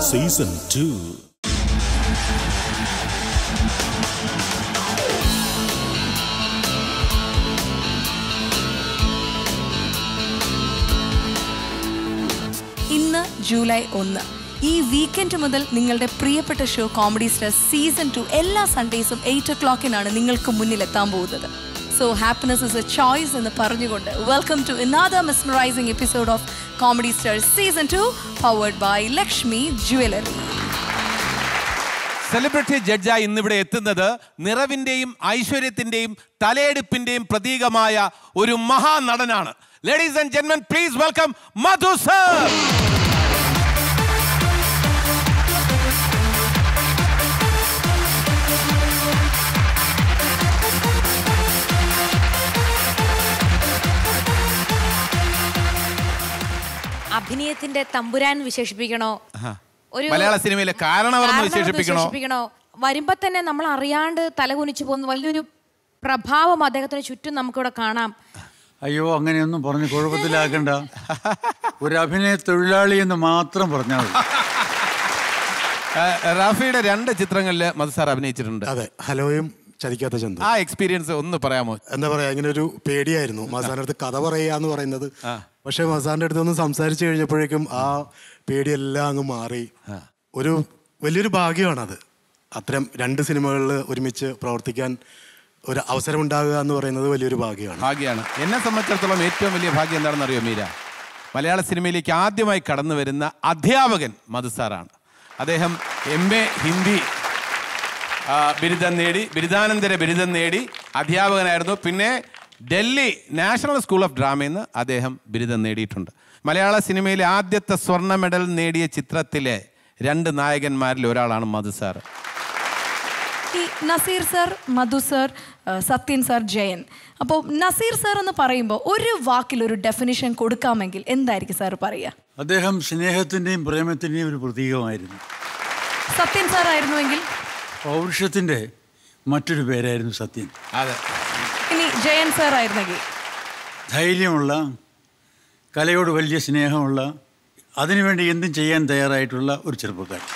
Season two ഇന്ന് July ഒന്ന് ഈ വീക്കെൻഡ് മുതൽ നിങ്ങളുടെ പ്രിയപ്പെട്ട show comedy star season two എല്ലാ സൺഡേസും എയ്റ്റ് ഒ ക്ലോക്കിനാണ് നിങ്ങൾക്ക് മുന്നിൽ എത്താൻ പോകുന്നത് so happiness is a choice എന്ന് പറഞ്ഞുകൊണ്ട് welcome to another mesmerising episode of comedy star season two powered by Lakshmi jewellery celebrity ജഡ്ജായി ഇന്നിവിടെ എത്തുന്നത് നിറവിന്റെയും ഐശ്വര്യത്തിന്റെയും തലയെടുപ്പിന്റെയും പ്രതീകമായ ഒരു മഹാനടനാണ് ലേഡീസ് ആൻഡ് ജെന്മൻ പ്ലീസ് വെൽക്കം മധു സർ അഭിനയത്തിന്റെ തമ്പുരാൻ വിശേഷിപ്പിക്കണോ ഒരു മലയാള സിനിമയിലെ കാരണവർ എന്ന് കാരണവർ എന്ന് വിശേഷിപ്പിക്കണോ വിശേഷിപ്പിക്കണോ വരുമ്പോ തന്നെ നമ്മൾ അറിയാണ്ട് തലകുനിച്ചു പോകുന്ന വലിയൊരു പ്രഭാവം അദ്ദേഹത്തിന് ചുറ്റും നമുക്കിവിടെ കാണാം അയ്യോ അങ്ങനെയൊന്നും പറഞ്ഞ് കുഴപ്പത്തിലാക്കണ്ട ഒരു അഭിനയ തൊഴിലാളി എന്ന് മാത്രം പറഞ്ഞാൽ മതി റാഫിയുടെ രണ്ട് ചിത്രങ്ങളിൽ മധു സാർ അഭിനയിച്ചിട്ടുണ്ട് അതെ ഹലോയും ചതിക്കാത്ത ചന്തു ആ എക്സ്പീരിയൻസ് ഒന്ന് പറയാമോ എന്താ പറയാ ഇങ്ങനെ ഒരു പേടിയായിരുന്നു മസാന്റെ അടുത്ത് കഥ പറയുക എന്ന് പറയുന്നത് പക്ഷെ മസാന്റെ അടുത്ത് ഒന്ന് സംസാരിച്ചു കഴിഞ്ഞപ്പോഴേക്കും ആ പേടിയെല്ലാം അങ്ങ് മാറി ഒരു വലിയൊരു ഭാഗ്യമാണത് അത്തരം രണ്ട് സിനിമകളിൽ ഒരുമിച്ച് പ്രവർത്തിക്കാൻ ഒരു അവസരം ഉണ്ടാകുക എന്ന് പറയുന്നത് വലിയൊരു ഭാഗ്യമാണ് ഭാഗ്യമാണ് എന്നെ സംബന്ധിച്ചിടത്തോളം ഏറ്റവും വലിയ ഭാഗ്യം എന്താണെന്ന് അറിയോ മീര മലയാള സിനിമയിലേക്ക് ആദ്യമായി കടന്നു വരുന്ന അധ്യാപകൻ മധു സാറാണ് അദ്ദേഹം എം എ ഹിന്ദി ആ, ബിരുദം നേടി ബിരുദാനന്തര ബിരുദം നേടി അധ്യാപകനായിരുന്നു പിന്നെ ഡൽഹി നാഷണൽ സ്കൂൾ ഓഫ് ഡ്രാമയിൽ നിന്ന് അദ്ദേഹം ബിരുദം നേടിയിട്ടുണ്ട് മലയാള സിനിമയിലെ ആദ്യത്തെ സ്വർണ്ണ മെഡൽ നേടിയ ചിത്രത്തിലെ രണ്ട് നായകന്മാരിൽ ഒരാളാണ് മധു സാർ ഈ നസീർ സർ മധു സർ ആ, സത്യൻ സർ ജയൻ അപ്പോൾ നസീർ സർ എന്ന് പറയുമ്പോൾ ഒരു വാക്കിൽ ഒരു ഡെഫിനിഷൻ കൊടുക്കാമെങ്കിൽ എന്തായിരിക്കും സാർ പറയുക അദ്ദേഹം സ്നേഹത്തിൻ്റെയും പ്രേമത്തിൻ്റെയും ഒരു പ്രതീകമായിരുന്നു സത്യൻ സാർ ആയിരുന്നുവെങ്കിൽ പൗരുഷത്തിൻ്റെ മറ്റൊരു പേരായിരുന്നു സത്യൻ അതെ ഇനി ജയൻ സാർ ആയിരുന്നെങ്കിൽ ധൈര്യമുള്ള കലയോട് വലിയ സ്നേഹമുള്ള അതിനുവേണ്ടി എന്തും ചെയ്യാൻ തയ്യാറായിട്ടുള്ള ഒരു ചെറുപ്പക്കാരൻ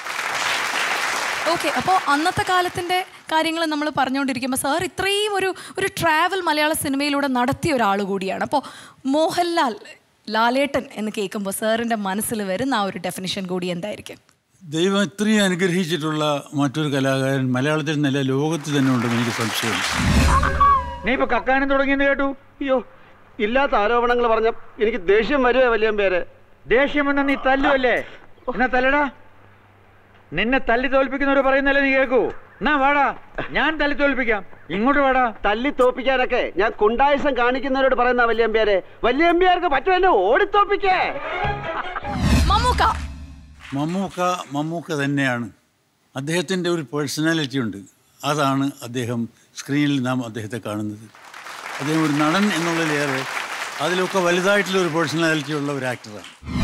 ഓക്കെ അപ്പോൾ അന്നത്തെ കാലത്തിന്റെ കാര്യങ്ങൾ നമ്മൾ പറഞ്ഞുകൊണ്ടിരിക്കുമ്പോൾ സാർ ഇത്രയും ഒരു ഒരു ട്രാവൽ മലയാള സിനിമയിലൂടെ നടത്തിയ ഒരാൾ കൂടിയാണ് അപ്പോൾ മോഹൻലാൽ ലാലേട്ടൻ എന്ന് കേൾക്കുമ്പോൾ സാറിന്റെ മനസ്സിൽ വരുന്ന ആ ഒരു ഡെഫിനിഷൻ കൂടി എന്തായിരിക്കും ദൈവം ഇത്രയും അനുഗ്രഹിച്ചിട്ടുള്ള മറ്റൊരു കലാകാരൻ മലയാളത്തിൽ നല്ല ലോകത്ത് തന്നെ ഉണ്ടെന്ന് എനിക്ക് സംശയമുണ്ട് നീ ഇപ്പൊ കക്കാനും തുടങ്ങിയെന്ന് കേട്ടു അയ്യോ ഇല്ലാത്ത ആരോപണങ്ങൾ പറഞ്ഞ എനിക്ക് ദേഷ്യം വരുവേ വലിയ പേര് ദേഷ്യമെന്ന നീ തല്ലുവല്ലേ എന്നാ തല്ലടാ നിന്നെ തല്ലി തോൽപ്പിക്കുന്നവർ പറയുന്നല്ലേ നീ കേൾക്കൂ എന്നാ വാടാ ഞാൻ തല്ലി തോൽപ്പിക്കാം ഇങ്ങോട്ട് വാടാ തല്ലി തോപ്പിക്കാനൊക്കെ ഞാൻ കുണ്ടായസം കാണിക്കുന്നവരോട് പറയുന്ന വല്യമ്പ്യാരെ വല്യമ്പ്യാർക്ക് പറ്റുമല്ലോ ഓടിത്തോപ്പിക്കേ മമ്മൂക്ക മമ്മൂക്ക മമ്മൂക്ക തന്നെയാണ് അദ്ദേഹത്തിൻ്റെ ഒരു പേഴ്സണാലിറ്റി ഉണ്ട് അതാണ് അദ്ദേഹം സ്ക്രീനിൽ നാം അദ്ദേഹത്തെ കാണുന്നത് അദ്ദേഹം ഒരു നടൻ എന്നുള്ളതിലേറെ അതിലൊക്കെ വലുതായിട്ടുള്ള ഒരു പേഴ്സണാലിറ്റി ഉള്ള ഒരു ആക്ടറാണ്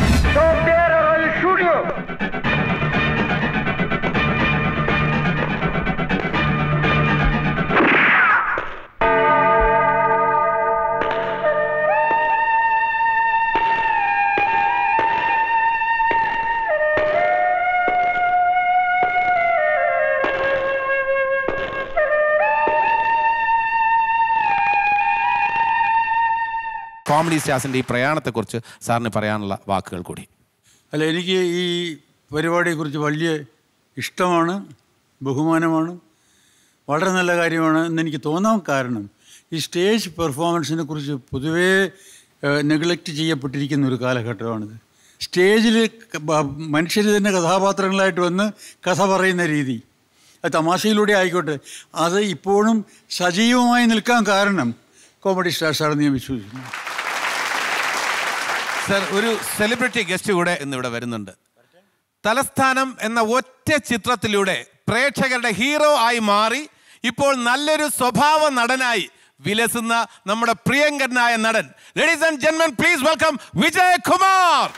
കോമഡി സ്റ്റാർസിന്റെ ഈ പ്രയാണത്തെക്കുറിച്ച് സാറിന് പറയാനുള്ള വാക്കുകൾ കൂടി അല്ല എനിക്ക് ഈ പരിപാടിയെക്കുറിച്ച് വലിയ ഇഷ്ടമാണ് ബഹുമാനമാണ് വളരെ നല്ല കാര്യമാണ് എന്നെനിക്ക് തോന്നാൻ കാരണം ഈ സ്റ്റേജ് പെർഫോമൻസിനെ കുറിച്ച് പൊതുവേ നെഗ്ലക്റ്റ് ചെയ്യപ്പെട്ടിരിക്കുന്ന ഒരു കാലഘട്ടമാണിത് സ്റ്റേജിൽ മനുഷ്യർ തന്നെ കഥാപാത്രങ്ങളായിട്ട് വന്ന് കഥ പറയുന്ന രീതി അത് തമാശയിലൂടെ ആയിക്കോട്ടെ അത് ഇപ്പോഴും സജീവമായി നിൽക്കാൻ കാരണം കോമഡി സ്റ്റാർസാണെന്ന് ഞാൻ വിശ്വസിക്കുന്നു സർ ഒരു സെലിബ്രിറ്റി ഗസ്റ്റ് കൂടെ ഇന്നിവിടെ വരുന്നുണ്ട് തലസ്ഥാനം എന്ന ഒറ്റ ചിത്രത്തിലൂടെ പ്രേക്ഷകരുടെ ഹീറോ ആയി മാറി ഇപ്പോൾ നല്ലൊരു സ്വഭാവ നടനായി വിലസുന്ന നമ്മുടെ പ്രിയങ്കരനായ നടൻ ലേഡീസ് ആൻഡ് ജെന്മൻ പ്ലീസ് വെൽക്കം വിജയ് കുമാർ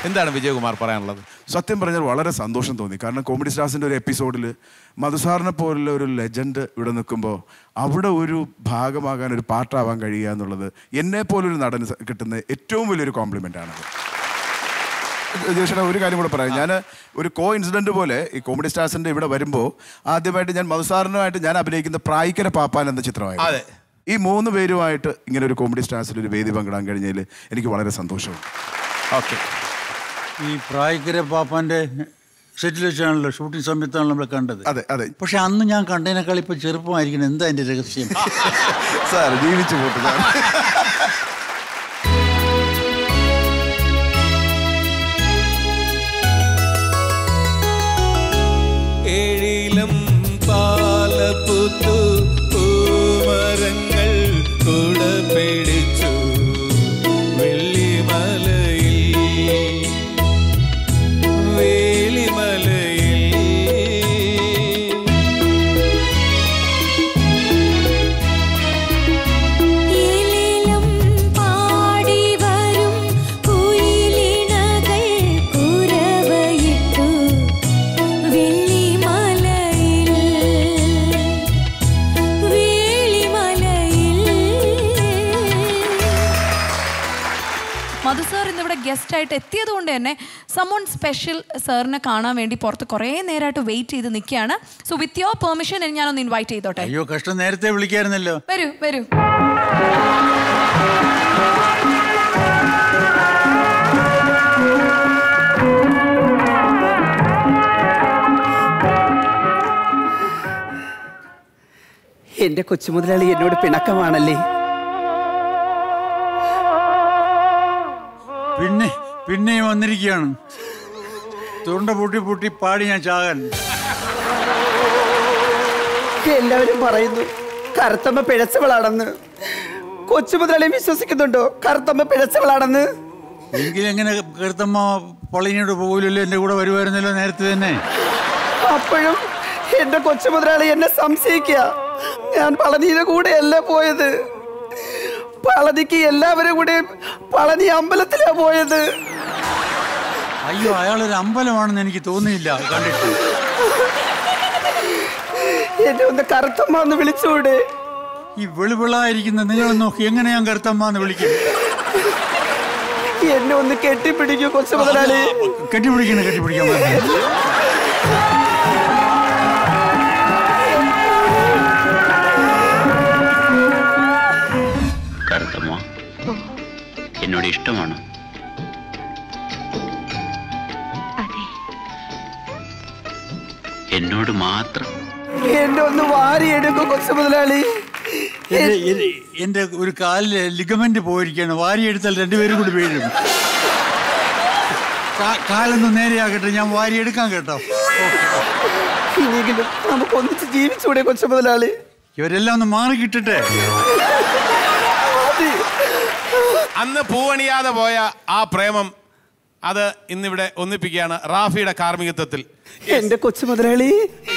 എന്താണ് വിജയകുമാർ പറയാനുള്ളത് സത്യം പറഞ്ഞാൽ വളരെ സന്തോഷം തോന്നി കാരണം കോമഡി സ്റ്റാർസിൻ്റെ ഒരു എപ്പിസോഡിൽ മധുസാറിനെ പോലുള്ള ഒരു ലെജൻഡ് ഇവിടെ നിൽക്കുമ്പോൾ അവിടെ ഒരു ഭാഗമാകാൻ ഒരു പാർട്ടാവാൻ കഴിയുക എന്നുള്ളത് എന്നെ പോലൊരു നടന് സ- കിട്ടുന്ന ഏറ്റവും വലിയൊരു കോംപ്ലിമെൻ്റ് ആണത് ജോഷന ഒരു കാര്യം കൂടെ പറയാം ഞാൻ ഒരു കോ ഇൻസിഡന്റ് പോലെ ഈ കോമഡി സ്റ്റാർസിന്റെ ഇവിടെ വരുമ്പോൾ ആദ്യമായിട്ട് ഞാൻ മധുസാറിനുമായിട്ട് ഞാൻ അഭിനയിക്കുന്ന പ്രായിക്കര പാപ്പാൻ എന്ന ചിത്രമായി അതെ. ഈ മൂന്ന് പേരുമായിട്ട് ഇങ്ങനെ ഒരു കോമഡി സ്റ്റാർസിൽ ഒരു വേദി പങ്കിടാൻ കഴിഞ്ഞതിൽ എനിക്ക് വളരെ സന്തോഷമുണ്ട് ഓക്കെ ഈ പ്രായക്കര പാപ്പാന്റെ സെറ്റിൽ വെച്ചാണല്ലോ ഷൂട്ടിംഗ് സമയത്താണ് നമ്മൾ കണ്ടത് അതെ അതെ പക്ഷെ അന്ന് ഞാൻ കണ്ടതിനേക്കാൾ ഇപ്പൊ ചെറുപ്പമായിരിക്കണം എന്താ അതിന്റെ രഹസ്യം സാർ ജീവിച്ചു പോട്ടെ സാർ ഏഴിലം പാലപ്പുത്തു പൂമരങ്ങൾ കുട പിടിച്ചു വെള്ളിമലയിൽ വേളിമലയിൽ ഏലേലം പാടി വരും കുയിലിണകൾ കുരവയിട്ടു വെള്ളിമലയിൽ വേളിമലയിൽ മധു സാർ ഇന്നിവിടെ ഗസ്റ്റ് ആയിട്ട് എത്തിയത് കൊണ്ട് തന്നെ സമോൺ സ്പെഷ്യൽ സാറിനെ കാണാൻ വേണ്ടി പുറത്ത് കുറേ നേരമായിട്ട് വെയിറ്റ് ചെയ്ത് നിൽക്കുകയാണ് സോ വിത്ത് യോർ പെർമിഷൻ ഞാനൊന്ന് ഇൻവൈറ്റ് ചെയ്തോട്ടെ അയ്യോ കഷ്ടം നേരത്തെ വിളിക്കായിരുന്നല്ലോ വരൂ വരൂ എന്റെ കൊച്ചുമുതലാളി എന്നോട് പിണക്കമാണല്ലേ പിന്നെ പിന്നെയും വന്നിരിക്കുകയാണ് തൊണ്ട പൂട്ടി പൂട്ടി പാടി ഞാൻ ചാകാൻ എല്ലാവരും പറയുന്നു കറുത്തമ്മ പിഴച്ചവളാണെന്ന് കൊച്ചുമുതലാളി വിശ്വസിക്കുന്നുണ്ടോ കറുത്തമ്മ പിഴച്ചവളാണെന്ന് എങ്കിലെങ്ങനെ കീർത്തമ്മ പള്ളിനോട് പോകില്ലല്ലോ എൻ്റെ കൂടെ വരുമായിരുന്നല്ലോ നേരത്തെ തന്നെ അപ്പോഴും എന്റെ കൊച്ചുമുതലാളി എന്നെ സംശയിക്കുക ഞാൻ പളനിയുടെ കൂടെയല്ല പോയത് പളനിക്ക് എല്ലാവരും കൂടെ പളനി അമ്പലത്തിലാ പോയത് അയ്യോ അയാളൊരു അമ്പലമാണെന്ന് എനിക്ക് തോന്നിയില്ല കണ്ടിട്ട് എന്നെ ഒന്ന് കറുത്തമ്മ ഒന്ന് വിളിച്ചുകൂടെ ഈ വെളുവിളായിരിക്കുന്ന നിങ്ങൾ നോക്കി എങ്ങനെ ഞാൻ കറുത്തമ്മ എന്ന് വിളിക്കും എന്നെ ഒന്ന് കെട്ടിപ്പിടിക്കൂ കൊച്ചുമുതലാളി കെട്ടിപ്പിടിക്കണം കെട്ടിപ്പിടിക്കാൻ പറ്റില്ല. കറുത്തമ്മ എന്നോട് ഇഷ്ടമാണ് എന്നോട് മാത്രം എന്നെ ഒന്ന് വാരിയെടുക്കൂ കൊച്ചുമുതലാളി എന്റെ എന്റെ- എന്റെ ഒരു കാലില് ലിഗമെന്റ് പോയിരിക്കുകയാണ് വാരി എടുത്താൽ രണ്ടുപേരും കൂടി വീഴും കാ- കാലൊന്ന് നേരെയാകട്ടെ ഞാൻ വാരി എടുക്കാൻ കേട്ടോ ഇനിയെങ്കിലും നമുക്ക് ഒന്നിച്ച് ജീവിച്ചൂടെ കൊച്ചുമുതലാളി ഇവരെല്ലാം ഒന്ന് മാറി കിട്ടട്ടെ അന്ന് പൂവണിയാതെ പോയ ആ പ്രേമം അത് ഇന്നിവിടെ ഒന്നിപ്പിക്കുകയാണ് റാഫിയുടെ കാർമ്മികത്വത്തിൽ എന്റെ കൊച്ചുമുതലാളി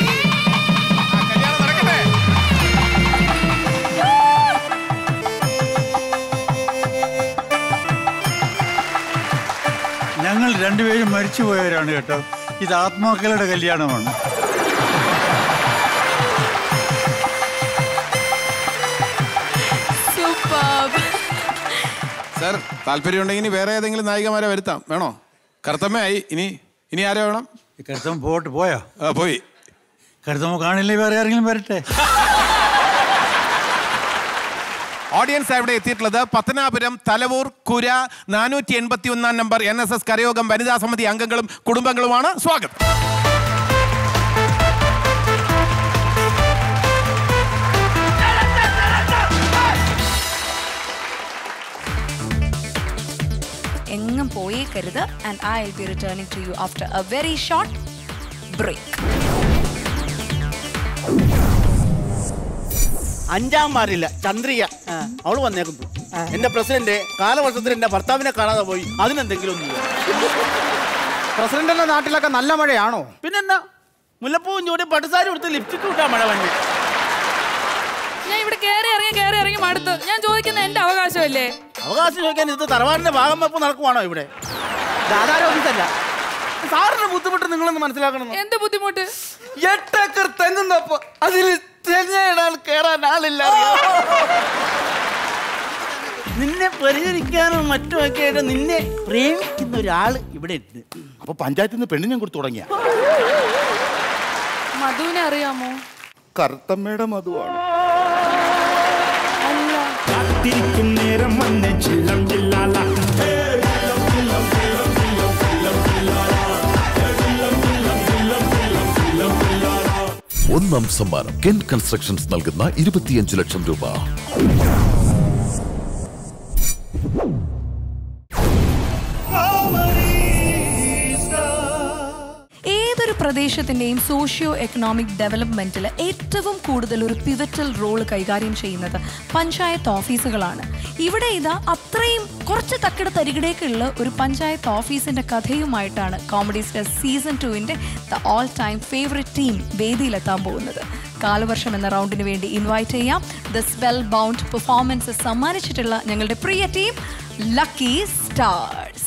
ഞങ്ങൾ രണ്ടുപേരും മരിച്ചുപോയവരാണ് കേട്ടോ ഇത് ആത്മാക്കളുടെ കല്യാണമാണ് സൂപ്പർ സർ താല്പര്യമുണ്ടെങ്കിൽ ഇനി വേറെ ഏതെങ്കിലും നായികമാരെ വരുത്താം വേണോ കറുത്തമ്മയായി ഇനി ഇനി ആരോ വേണം കരുത്തമ്മ പോട്ട് പോയോ ആ, പോയി കരുത്തമ്മ കാണില്ലേ വേറെ ആരെങ്കിലും വരട്ടെ ഓഡിയൻസ് അവിടെ എത്തിയിട്ടുള്ളത് പത്തനാപുരം തലവൂർ കുര നാനൂറ്റി എൺപത്തി ഒന്നാം നമ്പർ എൻ എസ് എസ് കരയോഗം വനിതാ സമിതി അംഗങ്ങളും കുടുംബങ്ങളുമാണ് സ്വാഗതം എങ്ങും പോയേക്കരുത് and I will be returning to you after a very short break അഞ്ചാം മാറില്ല ചന്ദ്രിക അവള് വന്നേക്കുന്നു എന്റെ പ്രസിഡന്റ് കാലവർഷത്തിൽ എന്റെ ഭർത്താവിനെ കാണാതെ പോയി അതിനെന്തെങ്കിലും ഒന്ന് പ്രസിഡന്റിന്റെ നാട്ടിലൊക്കെ നല്ല മഴയാണോ പിന്നെന്നാ മുല്ലപ്പൂവും ചൂടി പട്ടുസാരി കൊടുത്ത് ലിപ്സ്റ്റിക് വിട്ടാ മഴ വന്നെ ഞാൻ ഇവിടെ കയറി ഇറങ്ങി കയറി ഇറങ്ങി മടുത്തു ഞാൻ ചോദിക്കുന്ന എന്റെ അവകാശമല്ലേ അവകാശം ചോദിക്കാൻ ഇത് തറവാടിന്റെ ഭാഗം വെപ്പ് നടക്കുവാണോ ഇവിടെ ആധാര ഓഫീസല്ല സാറിന്റെ ബുദ്ധിമുട്ട് നിങ്ങളൊന്ന് മനസ്സിലാക്കണം എന്ത് ബുദ്ധിമുട്ട് എട്ടേക്കർ തെങ്ങുന്നപ്പോ അതിൽ തെങ്ങയിടാൻ കേറാൻ ആളില്ല അറിയോ? നിന്നെ പരിഹരിക്കാനും മറ്റുമൊക്കെ ആയിട്ട് നിന്നെ പ്രേമിക്കുന്ന ഒരാള് ഇവിടെ ഉണ്ട് അപ്പൊ പഞ്ചായത്തിൽ നിന്ന് പെണ്ണിനെ കൊടുത്തു തുടങ്ങിയ മധുവിനെ അറിയാമോ കറുത്തമ്മയുടെ മധുവാണ് കാത്തിരിക്കും നേരം വന്ന് ചില്ലം ചില്ലാല ഒന്നാം സമ്മാനം കെൻ കൺസ്ട്രക്ഷൻസ് നൽകുന്ന ഇരുപത്തിയഞ്ച് ലക്ഷം രൂപ ഏതൊരു പ്രദേശത്തിന്റെയും സോഷ്യോ എക്കണോമിക് ഡെവലപ്മെന്റിൽ ഏറ്റവും കൂടുതൽ ഒരു പിവറ്റൽ റോൾ കൈകാര്യം ചെയ്യുന്നത് പഞ്ചായത്ത് ഓഫീസുകളാണ് ഇവിടെ ഇതാ അത്രയും കുറച്ച് തക്കിട തരികിടേക്കുള്ള ഒരു പഞ്ചായത്ത് ഓഫീസിന്റെ കഥയുമായിട്ടാണ് കോമഡി സ്റ്റാർ സീസൺ ടുവിന്റെ the all time favourite team വേദിയിലെത്താൻ പോകുന്നത് കാലവർഷം എന്ന റൗണ്ടിന് വേണ്ടി ഇൻവൈറ്റ് ചെയ്യാം ദ സ്പെൽ ബൗണ്ട് പെർഫോമൻസ് സമ്മാനിച്ചിട്ടുള്ള ഞങ്ങളുടെ പ്രിയ ടീം ലക്കി സ്റ്റാർസ്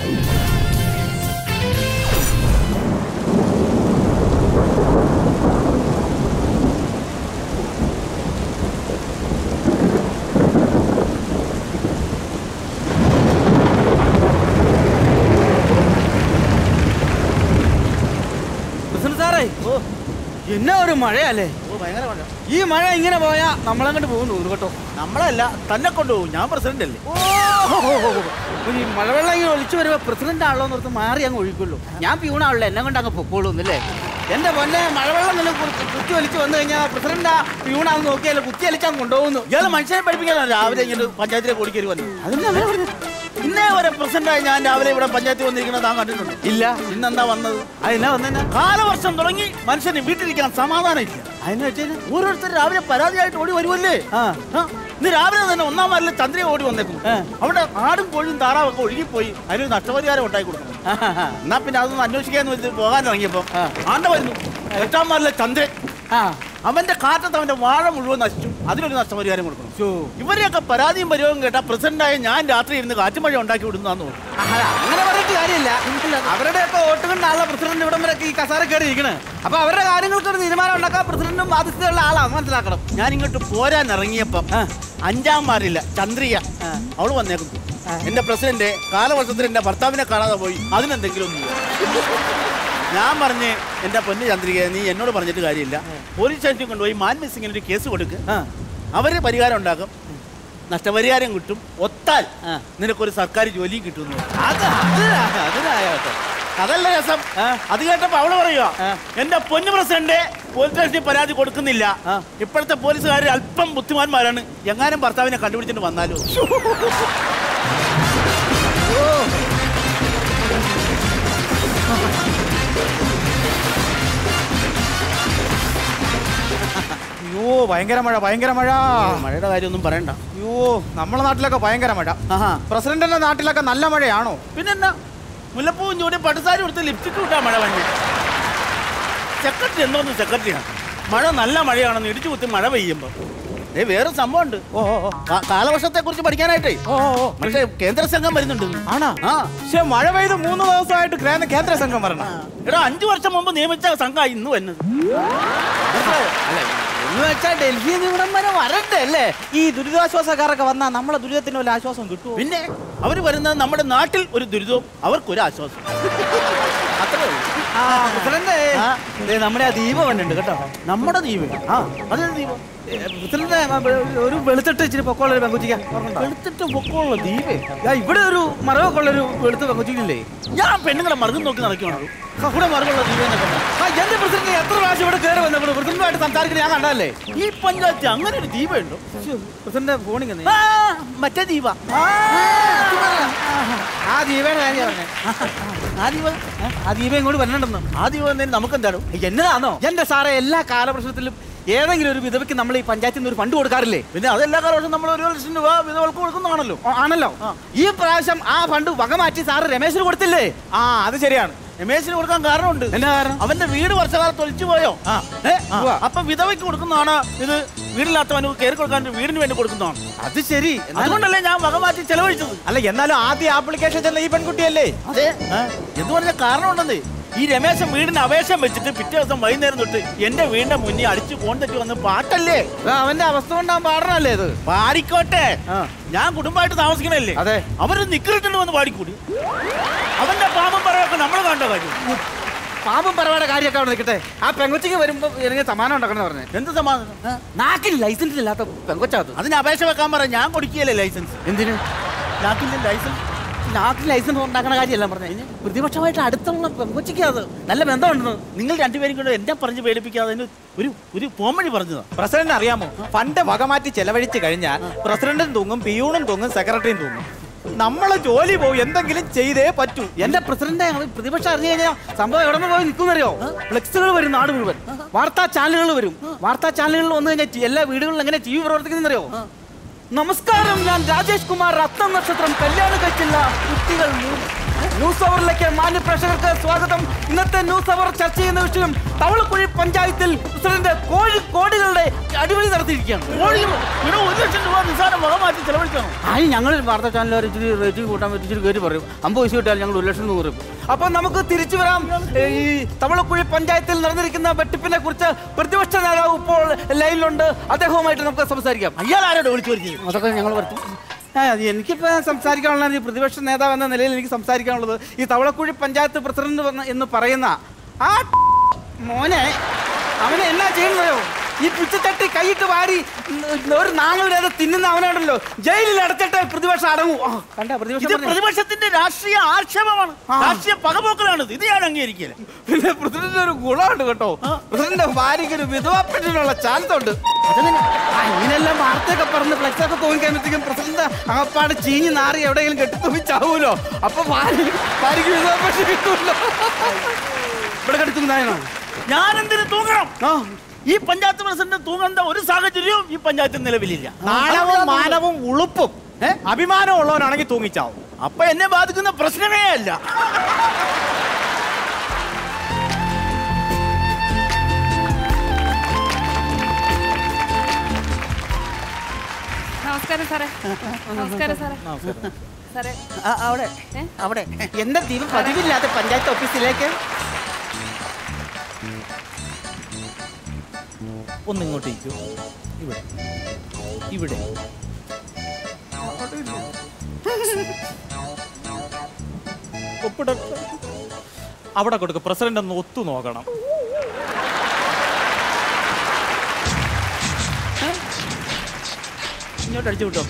പ്രസിഡന്റ് സാറേ ഓ എന്നാ ഒരു മഴയല്ലേ ഓ ഭയങ്കര മഴ ഈ മഴ ഇങ്ങനെ പോയാ നമ്മളങ്ങോട്ട് പോകുന്നു തോന്നുന്നു കേട്ടോ നമ്മളല്ല തന്നെ കൊണ്ടുപോകും ഞാൻ പ്രസിഡന്റ് അല്ലേ ഓ ഈ മഴവെള്ളം ഇങ്ങനെ ഒലിച്ചു വരുമ്പോ പ്രസിഡന്റ് ആണല്ലോ എന്ന് ഓർത്ത് മാറി അങ്ങ് ഒഴിക്കുള്ളൂ ഞാൻ പ്യൂണാണല്ലോ എന്നെ കൊണ്ട് അങ്ങ് പൊക്കോളൂ എന്നല്ലേ എന്റെ പൊന്നെ മഴവെള്ളം നിന്ന് കു- കുത്തി വലിച്ചു വന്നു കഴിഞ്ഞാൽ പ്രസിഡന്റ് പ്യൂണാന്ന് നോക്കിയാലോ കുത്തി വലിച്ചാൽ കൊണ്ടുപോകുന്നു ഇയാൾ മനുഷ്യനെ പഠിപ്പിക്കാനാണ് രാവിലെ ഇങ്ങനെ പഞ്ചായത്തിലേക്ക് ഓടിക്കരി വന്നത് അതിന് അങ്ങനെ പറഞ്ഞത്. ഇന്നേ വരെ പ്രസിഡന്റായി ഞാൻ രാവിലെ ഇവിടെ പഞ്ചായത്തിൽ വന്നിരിക്കുന്നത് താൻ കണ്ടിട്ടുണ്ട് ഇല്ല ഇന്നെന്താ വന്നത് അതിനാ വന്നേ കാലവർഷം തുടങ്ങി മനുഷ്യന് വീട്ടിലിരിക്കാൻ സമാധാനം ഇല്ല അതിന് വെച്ചാൽ ഓരോരുത്തർ രാവിലെ പരാതിയായിട്ട് ഓടി വരുമല്ലേ ആ, ഇന്ന് രാവിലെ തന്നെ ഒന്നാം വാരിൽ ചന്ദ്രിക ഓടി വന്നേക്കും അവിടെ ആടും കോഴിയും താറാവൊക്കെ ഒഴുകിപ്പോയി അതിന് നഷ്ടപരിഹാരം ഉണ്ടായി കൊടുക്കണം എന്നാ പിന്നെ അതൊന്ന് അന്വേഷിക്കാന്ന് വെച്ച് പോകാൻ ഇറങ്ങിയപ്പോ ആണ്ട വരുന്നു എട്ടാം വാരിലെ ചന്ദ്രൻ അവന്റെ കാറ്റത്ത് അവന്റെ വാഴ മുഴുവൻ നശിച്ചു അതിനൊരു നഷ്ടപരിഹാരം കൊടുക്കണം ഇവരെയൊക്കെ പരാതിയും പരിവവും കേട്ടാ പ്രസിഡന്റായ ഞാൻ രാത്രി ഇരുന്ന് കാറ്റുമഴ ഉണ്ടാക്കി വിടുന്നാന്ന് തോന്നുന്നു അങ്ങനെ പറഞ്ഞിട്ട് കാര്യമില്ല അവരുടെ ഒക്കെ വോട്ട് കൊണ്ടാണല്ലോ പ്രസിഡന്റ് ഇവിടം വരെ ഈ കസാര കയറി ഇരിക്കണേ അപ്പൊ അവരുടെ കാര്യങ്ങൾക്ക് ഒരു തീരുമാനം ഉണ്ടാക്കാൻ പ്രസിഡന്റും ബാധ്യതയുള്ള ആളാണ് മനസ്സിലാക്കണം ഞാൻ ഇങ്ങോട്ട് പോരാൻ ഇറങ്ങിയപ്പം അഞ്ചാം മാറില്ല ചന്ദ്രിക അവള് വന്നേക്കുന്നു എന്റെ പ്രസിഡന്റ് കാലവർഷത്തിൽ എന്റെ ഭർത്താവിനെ കാണാതെ പോയി അതിനെന്തെങ്കിലും ഒന്ന് ചെയ്യ്. ഞാൻ പറഞ്ഞ് എന്റെ പൊന്ന് ചന്ദ്രിക നീ എന്നോട് പറഞ്ഞിട്ട് കാര്യമില്ല പോലീസ് സ്റ്റേഷനിൽ കൊണ്ടുപോയി മാൻ മിസ്സിങ്ങിന് ഒരു കേസ് കൊടുക്ക് അവര് പരിഹാരം ഉണ്ടാക്കും നഷ്ടപരിഹാരം കിട്ടും ഒത്താൽ നിനക്കൊരു സർക്കാർ ജോലിയും കിട്ടുന്നു അത് അത് അതിനായോട്ടെ അതല്ല രസം അത് കേട്ടപ്പോ അവള് പറയുക എന്റെ പൊന്നു പ്രസിഡന്റ് പോലീസ് സ്റ്റേഷനിൽ പരാതി കൊടുക്കുന്നില്ല ഇപ്പോഴത്തെ പോലീസുകാർ അല്പം ബുദ്ധിമാന്മാരാണ് എങ്ങാനും ഭർത്താവിനെ കണ്ടുപിടിച്ചിട്ട് വന്നാലോ അയ്യോ ഭയങ്കര മഴ ഭയങ്കര മഴ മഴയുടെ കാര്യമൊന്നും പറയണ്ട അയ്യോ നമ്മളെ നാട്ടിലൊക്കെ ഭയങ്കര മഴ പ്രസിഡന്റിന്റെ നാട്ടിലൊക്കെ നല്ല മഴയാണോ പിന്നെന്താ മുല്ലപ്പൂവും ചൂടി പട്ടുസാരി കൊടുത്ത് ലിപ്സ്റ്റിക് ഇട്ടാ മഴ വന്നെ സെക്രട്ടറി എന്തോന്ന് സെക്രട്ടറിയാണ് മഴ നല്ല മഴയാണെന്ന് ഇടിച്ചു കുത്തി മഴ പെയ്യുമ്പോ ഏ വേറെ സംഭവം ഉണ്ട് കാലവർഷത്തെ കുറിച്ച് പഠിക്കാനായിട്ടേ പക്ഷേ കേന്ദ്ര സംഘം വരുന്നുണ്ട് ആണാ ആ പക്ഷെ മഴ പെയ്ത് മൂന്ന് ദിവസമായിട്ട് കേന്ദ്ര കേന്ദ്ര സംഘം വരണം എടാ അഞ്ചു വർഷം മുമ്പ് നിയമിച്ച സംഘം ഇന്ന് വന്നത് എന്ന് വെച്ചാൽ ഡൽഹിയിൽ നിന്ന് ഇവിടം വരെ വരട്ടെ അല്ലേ ഈ ദുരിതാശ്വാസക്കാരൊക്കെ വന്നാൽ നമ്മളെ ദുരിതത്തിന് വല്ല ആശ്വാസം കിട്ടുമോ പിന്നെ അവര് വരുന്നത് നമ്മുടെ നാട്ടിൽ ഒരു ദുരിതവും അവർക്കൊരു ആശ്വാസം അത്രേ ഉള്ളൂ ആ പ്രസിഡന്റ് ദേ നമ്മുടെ ആ ദീപം ഉണ്ട് കേട്ടോ നമ്മുടെ ദ്വീപ് ആ അതൊരു ദ്വീപ് പ്രസിഡന്റ് ഒരു വെളുത്തിട്ട് ഇച്ചിരി പൊക്കമുള്ള ഒരു പെങ്കുച്ചിക്ക വെളുത്തിട്ട് പൊക്കമുള്ള ദ്വീപ് ഇവിടെ ഒരു മറവൊക്കെ ഉള്ള ഒരു വെളുത്ത പെങ്കുച്ചിക്കില്ലേ ഞാൻ പെണ്ണുങ്ങളെ മറുകും നോക്കി നടക്കുകയാണോ ഇവിടെ മറുകുള്ള ദ്വീപ് എന്നൊക്കെ പറഞ്ഞു. ആ എന്റെ പ്രസിഡന്റ് എത്ര പ്രാവശ്യം ഇവിടെ കയറി വന്നപ്പോൾ പ്രസിഡന്റുമായിട്ട് സംസാരിക്കുന്നത് ഞാൻ കണ്ടല്ലേ ഈ പഞ്ചായത്ത് അങ്ങനെ ഒരു ദ്വീപുണ്ടോ പ്രസിഡന്റ് ഫോണിൽ ആ, മറ്റേ ദ്വീപ ആ ദീപയുടെ കാര്യം പറഞ്ഞേ ആ ദ്വീപ് ആ ദീപം ഇങ്ങോട്ട് വരണ്ടെന്ന് ആ ദ്വീപ് എന്നതിന് നമുക്ക് എന്താണ് എന്നതാണോ എന്റെ സാറേ എല്ലാ കാലപ്രശ്നത്തിലും ഏതെങ്കിലും ഒരു വിധവയ്ക്ക് നമ്മൾ ഈ പഞ്ചായത്തിൽ നിന്ന് ഒരു ഫണ്ട് കൊടുക്കാറില്ലേ പിന്നെ അതെല്ലാ കാലവർഷം നമ്മൾ ഒരു ലക്ഷം രൂപ വിധവൾക്ക് കൊടുക്കുന്നതാണല്ലോ ആ, ആണല്ലോ ഈ പ്രാവശ്യം ആ ഫണ്ട് വക മാറ്റി സാറ് രമേശിന് കൊടുത്തില്ലേ ആ അത് ശരിയാണ് രമേശിന് കൊടുക്കാൻ കാരണമുണ്ട് എന്നാ കാരണം അവന്റെ വീട് വർഷകാലത്ത് ഒളിച്ചു പോയോ ഏ? അപ്പൊ വിധവയ്ക്ക് കൊടുക്കുന്നതാണ് ഇത് വീടില്ലാത്തവന് കയറി കൊടുക്കാൻ വീടിന് വേണ്ടി കൊടുക്കുന്നതാണ് അത് ശരി അതുകൊണ്ടല്ലേ ഞാൻ വക മാറ്റി ചെലവഴിച്ചത് അല്ല എന്നാലും ആദ്യം ആപ്ലിക്കേഷൻ ചെന്ന ഈ പെൺകുട്ടിയല്ലേ അതെ എന്ന് പറഞ്ഞ കാരണമുണ്ടെന്നേ ഈ രമേശൻ വീടിന് അപേക്ഷ വെച്ചിട്ട് പിറ്റേ ദിവസം വൈകുന്നേരം തൊട്ട് എന്റെ വീടിന്റെ മുന്നിൽ അടിച്ചു ഫോൺ തെറ്റി വന്ന് പാട്ടല്ലേ അവന്റെ അവസ്ഥ കൊണ്ടാൻ പാടണല്ലേ ഇത് പാടിക്കോട്ടെ ഞാൻ കുടുംബമായിട്ട് താമസിക്കണല്ലേ അതെ അവര് നിക്കറിട്ടുണ്ട് വന്ന് പാടിക്കൂടി അവന്റെ പാമ്പം പറയൊക്കെ നമ്മൾ കണ്ട കാര്യം പാമ്പും പറവയുടെ കാര്യമൊക്കെ അവിടെ നിൽക്കട്ടെ ആ പെങ്കൊച്ചിക്ക് വരുമ്പോ എനിക്ക് സമാനം ഉണ്ടാക്കണം പറഞ്ഞു എന്ത് സമാധാനം നാക്കിൽ ലൈസൻസ് ഇല്ലാത്ത പെങ്കൊച്ചകത്ത് അതിന് അപേക്ഷ വെക്കാൻ പറ ഞാൻ കൊടുക്കുകയല്ലേ ലൈസൻസ് എന്തിന് നാക്കില്ല ലൈസൻസ് നാക്കിൽ ലൈസൻസ് ഉണ്ടാക്കുന്ന കാര്യമല്ല പറഞ്ഞത് പ്രതിപക്ഷമായിട്ട് അടുത്തുള്ള പെങ്കൊച്ചിക്ക് അത് നല്ല ബന്ധമുണ്ടെന്ന് നിങ്ങൾ രണ്ടുപേരും കൂടെ എന്നെ പറഞ്ഞ് പേടിപ്പിക്കാതെ അതിന് ഒരു ഒരു പോംവഴി പറഞ്ഞതാ പ്രസിഡന്റ് അറിയാമോ ഫണ്ട് വകമാറ്റി ചെലവഴിച്ച് കഴിഞ്ഞാൽ പ്രസിഡന്റും തൂങ്ങും പിയൂണും തൂങ്ങും സെക്രട്ടറിയും തൂങ്ങും നമ്മളെ ജോലി പോകും എന്തെങ്കിലും ചെയ്തേ പറ്റൂ എന്റെ പ്രസിഡന്റ് പ്രതിപക്ഷം അറിഞ്ഞു കഴിഞ്ഞാൽ സംഭവം എവിടെ നിന്ന് പോയി നിൽക്കുന്നറിയോ ഫ്ലെക്സുകൾ വരും നാട് മുഴുവൻ വാർത്താ ചാനലുകൾ വരും വാർത്താ ചാനലുകളിൽ വന്നു കഴിഞ്ഞാൽ എല്ലാ വീടുകളിലും എങ്ങനെ ടി വി പ്രവർത്തിക്കുന്നറിയോ നമസ്കാരം ഞാൻ രാജേഷ് കുമാർ രത്ന നക്ഷത്രം കല്യാണം കഴിച്ചില്ല കുട്ടികൾ മൂന്ന്. ന്യൂസ് അവറിലേക്ക് മാന്യ പ്രേക്ഷകർക്ക് സ്വാഗതം ഇന്നത്തെ ന്യൂസ് അവർ ചർച്ച ചെയ്യുന്ന വിഷയം തവളക്കുഴി പഞ്ചായത്തിൽ പ്രസിഡന്റ് കോഴി കോടികളുടെ അടിപൊളി നടത്തിയിരിക്കുകയാണ് കോടികൾ ഇവിടെ ഒരു ലക്ഷം രൂപ നിസ്സാരം വക മാറ്റി ചെലവഴിക്കണം ആയി ഞങ്ങൾ വാർത്താ ചാനലുകാർ ഇച്ചിരി റേറ്റിംഗ് കൂട്ടാൻ പറ്റി ഇച്ചിരി കയറി പറയും അമ്പത് പൈസ കിട്ടിയാൽ ഞങ്ങൾ ഒരു ലക്ഷം നൂറ് രൂപ അപ്പൊ നമുക്ക് തിരിച്ചു വരാം ഏ, ഈ തവളക്കുഴി പഞ്ചായത്തിൽ നടന്നിരിക്കുന്ന വെട്ടിപ്പിനെ കുറിച്ച് പ്രതിപക്ഷ നേതാവ് ഇപ്പോൾ ലൈനിലുണ്ട് അദ്ദേഹവുമായിട്ട് നമുക്ക് സംസാരിക്കാം അയാൾ ആരോട് വിളിച്ചു വരുത്തി അതൊക്കെ ഞങ്ങൾ വരുത്തും ആ, അത് എനിക്കിപ്പോ സംസാരിക്കാനുള്ള ഈ പ്രതിപക്ഷ നേതാവ് എന്ന നിലയിൽ എനിക്ക് സംസാരിക്കാനുള്ളത് ഈ തവളക്കുഴി പഞ്ചായത്ത് പ്രസിഡന്റ് വന്ന- എന്ന് പറയുന്ന ആ മോനെ അവനെ എന്നാ ചെയ്യുന്നതോ ഈ പിച്ചച്ചട്ടി കൈയിട്ട് വാരി ഉം, ഒരു നാണൂരത് തിന്നുന്ന അവനുണ്ടല്ലോ ജയിലിൽ അടച്ചിട്ട് പ്രതിപക്ഷം അടങ്ങൂ ആ, കണ്ട ഇത് പ്രതിപക്ഷം പറഞ്ഞെ? പ്രതിപക്ഷത്തിന്റെ രാഷ്ട്രീയ ആക്ഷേപമാണ് രാഷ്ട്രീയ പകപോക്കലാണ് ഇത് ഞാൻ അംഗീകരിക്കില്ല പിന്നെ പ്രസിഡന്റ് ഒരു ഗുണമുണ്ട് കേട്ടോ പ്രസിഡന്റ് ഭാര്യയ്ക്ക് ഒരു വിധവാ പെൻഷനുള്ള ചാൻസ് ഉണ്ട് അതങ്ങനെ ആ, ഇങ്ങനെല്ലാം വാർത്തയൊക്കെ പറഞ്ഞ് ഫ്ലെക്സ് ഒക്കെ തോന്നിക്കഴിയുമ്പോഴത്തേക്കും പ്രസിഡന്റ് അകപ്പാട് ചീഞ്ഞ് നാറി എവിടെയെങ്കിലും കെട്ടിത്തുമ്പി ചാവൂലോ അപ്പൊ ഭാര്യ ഭാര്യയ്ക്ക് വിധവാ പെൻഷൻ കിട്ടുമല്ലോ ഇവിടെ കെട്ടിത്തുന്നായണോ ഞാൻ എന്തിനു തൂങ്ങണം ഈ പഞ്ചായത്ത് പ്രസിഡന്റ് തൂങ്ങേണ്ട ഒരു സാഹചര്യവും ഈ പഞ്ചായത്തിൽ നിലവിലില്ല നാണവും മാനവും ഉളുപ്പും അഭിമാനം ഉള്ളവനാണെങ്കിൽ തൂങ്ങിച്ചാവും അപ്പൊ എന്നെ ബാധിക്കുന്ന പ്രശ്നമേ അല്ല നമസ്കാരം സാറേ നമസ്കാരം സാറേ സാറേ അവിടെ അവിടെ എന്താ ദീപം പതിവില്ലാതെ പഞ്ചായത്ത് ഓഫീസിലേക്ക് ഒന്ന് ഇങ്ങോട്ടേക്കോ ഇവിടെ ഇവിടെ ഒപ്പിട അവിടെ കൊടുക്ക് പ്രസിഡന്റ് ഒന്ന് ഒത്തു നോക്കണം ഇങ്ങോട്ട് അടിച്ചു വിട്ടോ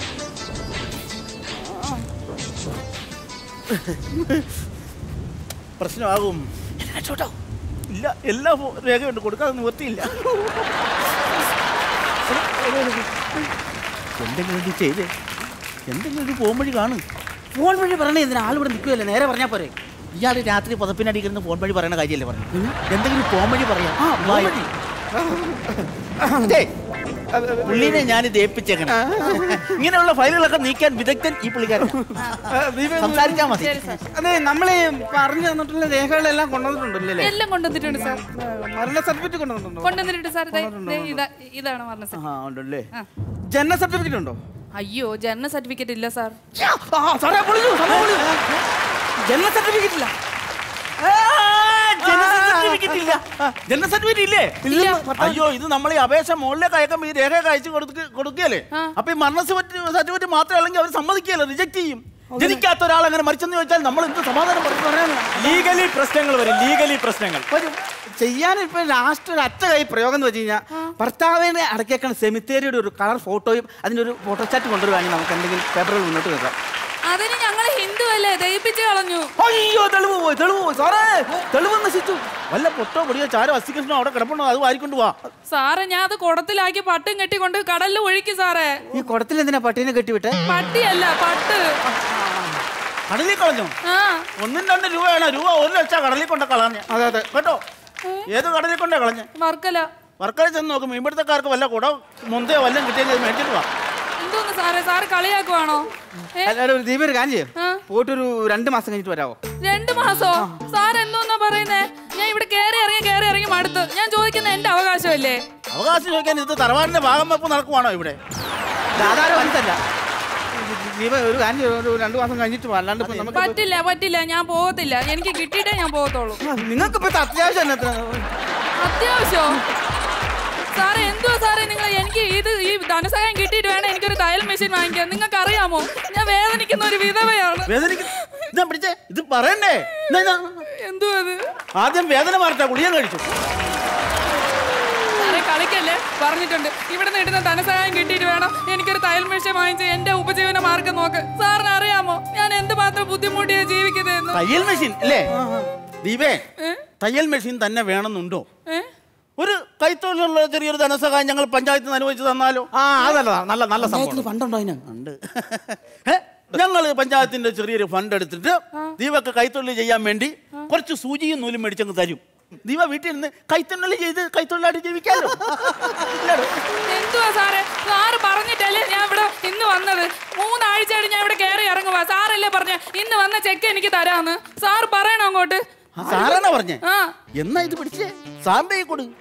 പ്രശ്നമാകും ചോട്ടോ ഇല്ല എല്ലാ ഫോ- രേഖയുണ്ട് കൊടുക്കാതെ നിവർത്തിയില്ല എന്തെങ്കിലും ഇത് ചെയ്തേ എന്തെങ്കിലും ഒരു ഫോൺ വഴി കാണും ഫോൺ വഴി പറഞ്ഞ ഇതിന് ആൾ ഇവിടെ നിൽക്കുകയല്ലേ നേരെ പറഞ്ഞാ പോരെ ഇയാൾ രാത്രി പുതപ്പിനടിക്കുന്ന ഫോൺ വഴി പറയുന്ന കാര്യമല്ലേ പറഞ്ഞു എന്തെങ്കിലും ഫോൺ വഴി പറയാം ഫോൺ വഴി. ദേ, പുള്ളിനെ ഞാൻ ഇത് ഏൽപ്പിച്ചേക്കണം ഇങ്ങനെയുള്ള ഫയലുകളൊക്കെ നീക്കാൻ വിദഗ്ധൻ ഈ പുള്ളിക്കാരൻ സംസാരിച്ചാൽ മതി അതെ നമ്മളെ പറഞ്ഞു തന്നിട്ടുള്ള രേഖകളെല്ലാം കൊണ്ടുവന്നിട്ടുണ്ടല്ലേ എല്ലാം കൊണ്ടുവന്നിട്ടുണ്ട് സാർ മരണ സർട്ടിഫിക്കറ്റ് കൊണ്ടുവന്നിട്ടുണ്ടോ കൊണ്ടുവന്നിട്ടുണ്ട് സാർ ദേ, ദേ, ഇതാ ഇതാണ് പറഞ്ഞ സാർ ആ ഉണ്ടല്ലേ ജനന സർട്ടിഫിക്കറ്റ് ഉണ്ടോ അയ്യോ ജനന സർട്ടിഫിക്കറ്റ് ഇല്ല സാർ സാറേ പൊളിഞ്ഞു സാറേ പൊളിഞ്ഞു ജനന സർട്ടിഫിക്കറ്റ് ഇല്ല ജനന സർട്ടിഫിക്കറ്റ് ഇല്ല ജനന സർട്ടിഫിക്കറ്റ് ഇല്ലേ അയ്യോ ഇത് നമ്മൾ ഈ അപേക്ഷ മുകളിലേക്ക് അയക്കുമ്പോൾ ഈ രേഖ അയച്ചു കൊടുക്ക കൊടുക്കുകയല്ലേ അപ്പൊ ഈ മരണ സർട്ടിഫിക്കറ്റ് മാത്രമേ അല്ലെങ്കിൽ അവർ സമ്മതിക്കുകയല്ലോ റിജക്ട് ചെയ്യും ജനിക്കാത്ത ഒരാൾ അങ്ങനെ മരിച്ചെന്ന് ചോദിച്ചാൽ നമ്മൾ എന്ത് സമാധാനം പറയും ലീഗലി പ്രശ്നങ്ങൾ വരും ലീഗലി പ്രശ്നങ്ങൾ ചെയ്യാൻ ഇപ്പൊ ലാസ്റ്റ് ഒരു അറ്റ കൈ പ്രയോഗം എന്ന് വെച്ച് കഴിഞ്ഞാൽ ഭർത്താവിനെ അടക്കിയേക്കുന്ന സെമിത്തേരിയുടെ ഒരു കളർ ഫോട്ടോയും അതിന്റെ ഒരു ഫോട്ടോസ്റ്റാറ്റ് കൊണ്ടുവരുവാണെങ്കിൽ നമുക്ക് എന്തെങ്കിലും പേപ്പറുകൾ മുന്നോട്ട് വെക്കാം അതിന് ഞങ്ങൾ ഹിന്ദു അല്ലേ ദയിപ്പിച്ച് കളഞ്ഞു അയ്യോ തെളിവ് പോയി തെളിവ് പോയി സാറേ തെളിവ് നശിച്ചു വല്ല പൊട്ടോ പൊടിയോ ചാരോ അസ്ഥികൃഷ്ണോ അവിടെ കിടപ്പുണ്ടോ അത് വാരിക്കൊണ്ട് പോവാ സാറേ ഞാൻ അത് കുടത്തിലാക്കി പട്ടും കെട്ടിക്കൊണ്ട് കടലിൽ ഒഴുക്കി സാറേ ഈ കുടത്തിൽ എന്തിനാ പട്ടീനെ കെട്ടിവിട്ടെ പട്ടിയല്ല പട്ട് കടലിൽ കളഞ്ഞു ആ ഒന്നും രണ്ട് രൂപയാണ് രൂപ ഒരു ലക്ഷം കടലിൽ കൊണ്ട് കളഞ്ഞ അതെ അതെ കേട്ടോ ഏത് കടലിൽ കൊണ്ടാ കളഞ്ഞ വർക്കല വർക്കല ചെന്ന് നോക്കും മീൻപിടുത്തക്കാർക്ക് വല്ല കുട മുന്തയോ വല്ലതും കിട്ടിയെങ്കിൽ അത് മേടിച്ചിട്ട് വാ എന്തോന്ന് സാറേ സാറ് കളിയാക്കുവാണോ ഏ? അല്ല ഒരു ദീപ ഒരു കാര്യം ചെയ്യും പോയിട്ടൊരു രണ്ട് മാസം കഴിഞ്ഞിട്ട് വരാവോ രണ്ട് മാസോ സാർ എന്തോന്നാ പറയുന്നേ ഞാൻ ഇവിടെ കേറി ഇറങ്ങി കേറി ഇറങ്ങി മടുത്തു ഞാൻ ചോദിക്കുന്ന എന്റെ അവകാശമല്ലേ അവകാശം ചോദിക്കാൻ ഇത് തറവാടിന്റെ ഭാഗം വെപ്പ് നടക്കുവാണോ ഇവിടെ ആധാരം വലുതല്ല ദീപ ഒരു കാര്യം ചെയ്യ്, ഒരു രണ്ട് മാസം കഴിഞ്ഞിട്ട് വാ. അല്ലാണ്ട് ഇപ്പൊ നമുക്ക് പറ്റില്ല പറ്റില്ല ഞാൻ പോകത്തില്ല എനിക്ക് കിട്ടിയിട്ടേ ഞാൻ പോകത്തുള്ളൂ നിങ്ങൾക്ക് ഇപ്പൊ അത്യാവശ്യം എന്നാ ഇത്ര? അത്യാവശ്യോ സാറേ എന്തുവാ സാറേ നിങ്ങൾ എനിക്ക് ഇത് ഈ ധനസഹായം കിട്ടിയിട്ട് വേണം എനിക്കൊരു തയ്യൽ മെഷീൻ വാങ്ങിക്കാൻ നിങ്ങൾക്ക് അറിയാമോ ഞാൻ വേദനിക്കുന്ന ഒരു വിധവയാണ് വേദനിക്ക് ഇതാ പിടിച്ചേ ഇത് പറയണ്ടേ ഇന്നാ, ഇന്നാ. എന്തുവാ ഇത് ആദ്യം വേദന മാറട്ടെ ഗുളിക കഴിച്ചു സാറേ കളിക്കല്ലേ പറഞ്ഞിട്ടുണ്ട് ഇവിടെ നിന്ന് ഇടുന്ന ധനസഹായം കിട്ടിയിട്ട് വേണം എനിക്കൊരു തയ്യൽ മെഷീൻ വാങ്ങിച്ച് എന്റെ ഉപജീവന മാർഗം നോക്ക് സാറിന് അറിയാമോ ഞാൻ എന്തുമാത്രം ബുദ്ധിമുട്ടിയാ ജീവിക്കുന്നതെന്ന് തയ്യൽ മെഷീൻ അല്ലേ ദീപേ തയ്യൽ മെഷീൻ തന്നെ വേണമെന്നുണ്ടോ ഏ? ഒരു കൈത്തൊഴിലുള്ള ചെറിയൊരു ധനസഹായം ഞങ്ങൾ പഞ്ചായത്തിൽ നിന്ന് അനുവദിച്ച് തന്നാലോ ആ അതല്ല നല്ല നല്ല പഞ്ചായത്തിൽ ഫണ്ടുണ്ടോ അതിന് ഉണ്ട് ഞങ്ങൾ പഞ്ചായത്തിന്റെ ചെറിയൊരു ഫണ്ട് എടുത്തിട്ട് ദീപക്ക് കൈത്തൊഴിൽ ചെയ്യാൻ വേണ്ടി കുറച്ച് സൂചിയും നൂലും മേടിച്ചങ്ങ് തരും ദീപ വീട്ടിൽ നിന്ന് കൈത്തൊഴിൽ ചെയ്ത് കൈത്തൊഴിലായിട്ട് ജീവിക്കാലോ എന്തുവാ സാറേ സാറ് പറഞ്ഞിട്ടല്ലേ ഞാൻ ഇവിടെ ഇന്ന് വന്നത് മൂന്നാഴ്ചയായിട്ട് ഞാൻ ഇവിടെ കയറി ഇറങ്ങുവാ സാറല്ലേ പറഞ്ഞ ഇന്ന് വന്ന ചെക്ക് എനിക്ക് തരാന്ന് സാർ പറയണോ അങ്ങോട്ട് സാറാണോ പറഞ്ഞേ ആ എന്നാ ഇത് പിടിച്ചേ സാറിന്റെ കൈ കൊടു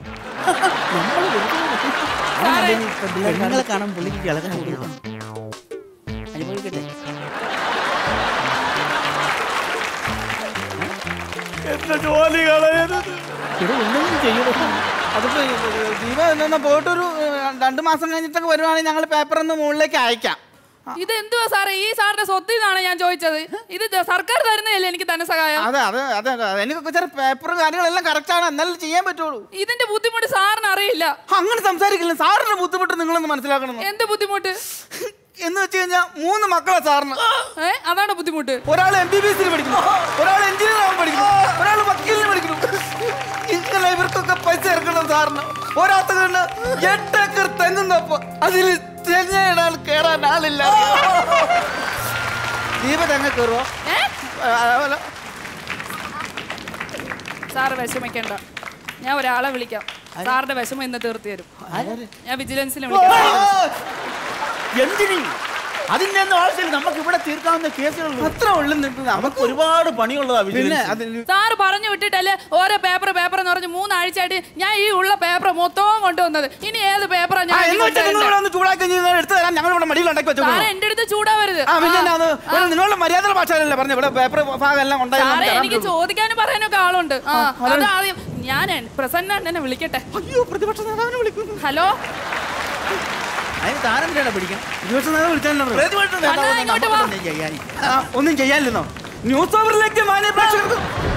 പെണ്ണുങ്ങളെ കാണാൻ പുള്ളിക്ക് കിളക്കാൻ കൊടുക്കണം അനുഭവിക്കട്ടെ എന്റെ ജോലി കളയരുത് ഇവിടെ ഒന്നും ചെയ്യണോ അതിപ്പോ ദീപ എന്നാ പോയിട്ടൊരു ഏഹ്, രണ്ട് മാസം കഴിഞ്ഞിട്ടൊക്കെ വരുവാണെങ്കിൽ ഞങ്ങൾ പേപ്പർ ഒന്ന് മുകളിലേക്ക് അയക്കാം ഇത് എന്തുവാ സാറേ ഈ സാറിന്റെ സ്വത്തിൽ നിന്നാണ് ഞാൻ ചോദിച്ചത് ഇത് ദ- സർക്കാർ തരുന്നതല്ലേ എനിക്ക് ധനസഹായം അതെ അതെ അതെ അതെ എനിക്കൊക്കെ ചെറിയ പേപ്പറും കാര്യങ്ങളെല്ലാം കറക്റ്റ് ആണ് എന്നാലും ചെയ്യാൻ പറ്റുള്ളൂ ഇതിന്റെ ബുദ്ധിമുട്ട് സാറിന് അറിയില്ല അങ്ങനെ സംസാരിക്കില്ല സാറിന്റെ ബുദ്ധിമുട്ട് നിങ്ങളൊന്ന് മനസ്സിലാക്കണം എന്ത് ബുദ്ധിമുട്ട് എന്ന് വെച്ച് കഴിഞ്ഞാൽ മൂന്ന് മക്കളെ സാറിന് ഏ അതാണ് ബുദ്ധിമുട്ട് ഒരാൾ എം ബി ബി എസിന് പഠിക്കുന്നു ഒരാൾ എഞ്ചിനീയർ ആവാൻ പഠിക്കുന്നു ഒരാൾ വക്കീലിന് പഠിക്കുന്നു ഇങ്ങനെ ഇവർക്കൊക്കെ പൈസ ഇറക്കണം സാറിന് ഒരാത്ത കണ്ട് എട്ട് ഏക്കർ തെങ്ങുന്നപ്പോ അതിൽ തെങ്ങയിടാൻ കേറാൻ ആളില്ല ദീപ തെങ്ങ കയറുവോ സാറ് വിഷമിക്കണ്ട ഞാൻ ഒരാളെ വിളിക്കാം സാറിന്റെ വിഷമം ഇന്ന് തീർത്തു തരും ഞാൻ വിജിലൻസിനെ വിളിക്കാം എന്തിനീ അതിന്റെ ഒന്നും ആവശ്യമില്ല നമുക്ക് ഇവിടെ തീർക്കാവുന്ന കേസുകൾ അത്ര ഉള്ളു നമുക്ക് ഒരുപാട് പണിയുള്ളതാ പിന്നെ വിജിലൻസ്. അതിന് സാറ് പറഞ്ഞു വിട്ടിട്ടല്ലേ ഓരോ പേപ്പർ പേപ്പർ എന്ന് പറഞ്ഞ് മൂന്നാഴ്ചയായിട്ട് ഞാൻ ഈ ഉള്ള പേപ്പർ മൊത്തവും കൊണ്ടുവന്നത് ഇനി ഏത് പേപ്പറാ ആ, ഞാൻ എന്ന് വെച്ചാൽ നിങ്ങൾ ഇവിടെ ഒന്ന് ചൂടാക്കി കഴിഞ്ഞാൽ എടുത്തു തരാൻ ഞങ്ങൾ ഇവിടെ മടിയിൽ ഉണ്ടാക്കി വെച്ചോ സാറേ എന്റെ അടുത്ത് ചൂടാവരുത് ആ പിന്നെ ആ. അത് ഇവിടെ നിങ്ങളുടെ മര്യാദ ഭാഷയിലല്ലേ പറഞ്ഞു ഇവിടെ പേപ്പർ ഭാഗം എല്ലാം ഉണ്ടായി സാറേ നമുക്ക് തരാൻ എനിക്ക് പറ്റുള്ളൂ. ചോദിക്കാനും പറയാനൊക്കെ ആളുണ്ട് ആ ഹലോ. അത് ആദ്യം ഞാൻ പ്രസന്ന എന്നെ വിളിക്കട്ടെ അയ്യോ പ്രതിപക്ഷ നേതാവിനെ വിളിക്കുന്നു ഹലോ അതിന് താനെന്തിനാണ് പിടിക്കണം പ്രതിപക്ഷ നേതാവ് വിളിച്ചാലോ പ്രതിപക്ഷ നേതാവ് അണ്ണാ, ഇങ്ങോട്ട് വാ. നമുക്കൊന്നും ചെയ്യാനില്ല. ആ, ഒന്നും ചെയ്യാനില്ലെന്നോ ന്യൂസ് ഓവറിലേക്ക് മാന്യ പ്രേക്ഷകർക്ക്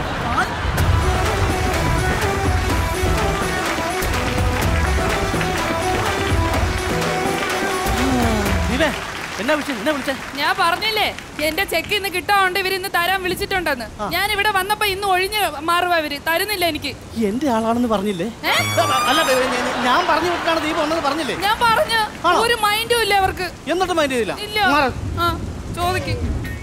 ദീപേ, എന്നാ വിളിച്ചേ എന്നാ വിളിച്ചേ ഞാൻ പറഞ്ഞില്ലേ എന്റെ ചെക്ക് ഇന്ന് കിട്ടാറുണ്ട് ഇവർ ഇന്ന് തരാൻ വിളിച്ചിട്ടുണ്ടെന്ന് ഞാൻ ഇവിടെ വന്നപ്പോ ഇന്ന് ഒഴിഞ്ഞ് മാറുക ഇവര് തരുന്നില്ല എനിക്ക് എന്റെ ആളാണെന്ന് പറഞ്ഞില്ലേ ഏ? അല്ല ഞാൻ പറഞ്ഞു വിട്ടാണ് ദീപം വന്നത് പറഞ്ഞില്ലേ ഞാൻ പറഞ്ഞു ഒരു മൈൻഡും ഇല്ല അവർക്ക് എന്നിട്ട് മൈൻഡ് ചെയ്തില്ല ഇല്ല മാറ്. ആ ചോദിക്ക്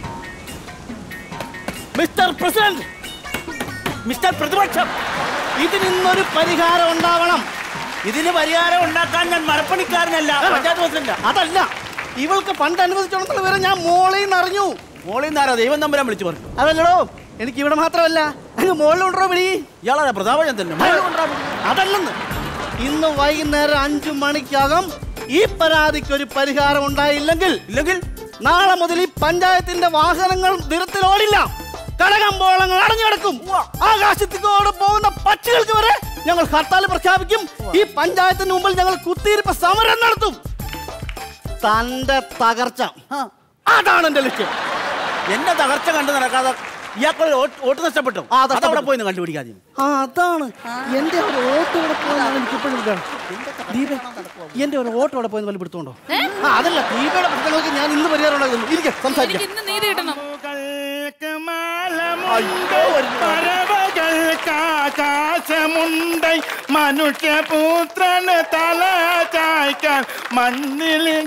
മിസ്റ്റർ പ്രസിഡന്റ് മിസ്റ്റർ പ്രതിപക്ഷം ഇതിനൊരു പരിഹാരം ഉണ്ടാവണം ഇതിന് പരിഹാരം ഉണ്ടാക്കാൻ ഞാൻ മരപ്പണിക്കാരനല്ല പഞ്ചായത്ത് പ്രസിഡന്റ് അതല്ല ഇവൾക്ക് ഫണ്ട് അനുവദിച്ചോളന്നുള്ള വിവരം ഞാൻ മോളിൽ നിന്ന് അറിഞ്ഞു മോളിൽ നിന്നാരാ ദൈവം തമ്പുരാൻ വിളിച്ചു പറഞ്ഞു അതല്ലടോ എനിക്ക് ഇവിടെ മാത്രമല്ല അങ്ങ് മുകളിൽ കൊണ്ടോ പിടി ഇയാളാ പ്രതാപചന്ദ്രൻ അതല്ലെന്ന് ഇന്ന് വൈകുന്നേരം അഞ്ചു മണിക്കകം ഈ പരാതിക്ക് ഒരു പരിഹാരം ഉണ്ടായില്ലെങ്കിൽ ഇല്ലെങ്കിൽ നാളെ മുതൽ ഈ പഞ്ചായത്തിന്റെ വാഹനങ്ങൾ നിരത്തിലോടില്ല കടകമ്പോളങ്ങൾ അടഞ്ഞു കിടക്കും ആകാശത്തിക്കോടെ പോകുന്ന പക്ഷികൾക്ക് വരെ ഞങ്ങൾ ഹർത്താൽ പ്രഖ്യാപിക്കും ഈ പഞ്ചായത്തിന് മുമ്പിൽ ഞങ്ങൾ കുത്തിയിരിപ്പ് സമരം നടത്തും തന്റെ തകർച്ച അതാണ് എന്റെ ലക്ഷ്യം എന്റെ തകർച്ച കണ്ടു നടക്കാതെ ഇയാൾക്കൊരു വോട്ട് നഷ്ടപ്പെട്ടു ആ, നഷ്ടപ്പെട്ടു. അതവിടെ പോയി കണ്ടുപിടിക്കാതെ ആ അതാണ് എന്റെ ഒരു ഓട്ടോ ഇവിടെ പോയെന്നാണ് എനിക്ക് ഇപ്പോഴും ഇതാണ് ദീപ എന്റെ ഒരു ഓട്ടോ ഇവിടെ പോയെന്ന് വല്ല പിടുത്തോണ്ടോ ആ അതല്ല ദീപയുടെ പ്രശ്നങ്ങൾക്ക് ഞാൻ ഇന്ന് പരിഹാരം ഉണ്ടാക്കുന്നു ഇരിക്കാം എനിക്ക് സംസാരിക്കാം ഇന്ന് നീതി കിട്ടണം ആകാശമുണ്ടൈ മനുഷ്യപുത്രന് തല ചായ്ക്കാൻ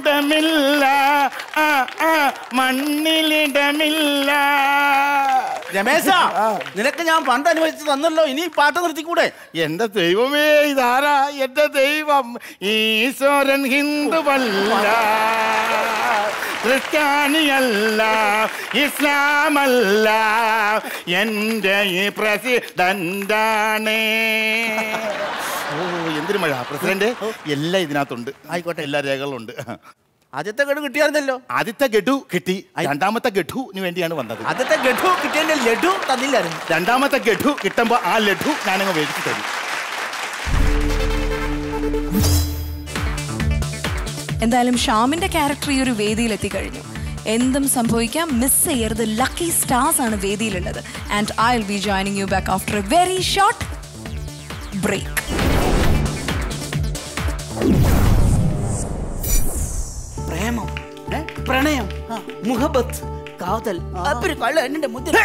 മണ്ണിലിടമില്ല ആ ആ മണ്ണിലിടമില്ല രമേശ നിനക്ക് ഞാൻ പണ്ട് അനുവദിച്ച് തന്നല്ലോ ഇനി ഈ പാട്ട് നിർത്തിക്കൂടെ എന്റെ ദൈവമേ ഇതാരാ എന്റെ ദൈവം ഈശ്വരൻ ഹിന്ദുവല്ല ക്രിസ്ത്യാനിയല്ല ഇസ്ലാമല്ല എന്റെ ഈ പ്രസിഡന്റാണ് ഓ എന്തൊരു മഴ പ്രസിഡന്റ് എല്ലാം ഇതിനകത്തുണ്ട് ആയിക്കോട്ടെ എല്ലാ രേഖകളും ഉണ്ട് ആദ്യത്തെ ഗഡു കിട്ടിയായിരുന്നല്ലോ ആദ്യത്തെ ഗഡു കിട്ടി രണ്ടാമത്തെ ഗഡുവിന് വേണ്ടിയാണ് വന്നത് ആദ്യത്തെ ഗഡു കിട്ടിയതിന്റെ ലഡു തന്നില്ലായിരുന്നു രണ്ടാമത്തെ ഗഡു കിട്ടുമ്പോ ആ ലഡു ഞാനങ്ങ് മേടിച്ചു തരും എന്തായാലും ഷാമിന്റെ ക്യാരക്ടർ ഈ ഒരു വേദിയിൽ എത്തിക്കഴിഞ്ഞു എന്തും സംഭവിക്കാം മിസ് ചെയ്യരുത് ലക്കി സ്റ്റാർസ് ആണ് വേദിയിലുള്ളത് and I will be joining you back after a very short break പ്രേമം ഏ? പ്രണയം മുഹബത്ത് കാതൽ അപ്പൊരു കള്ള എന്നെ മുദ്ര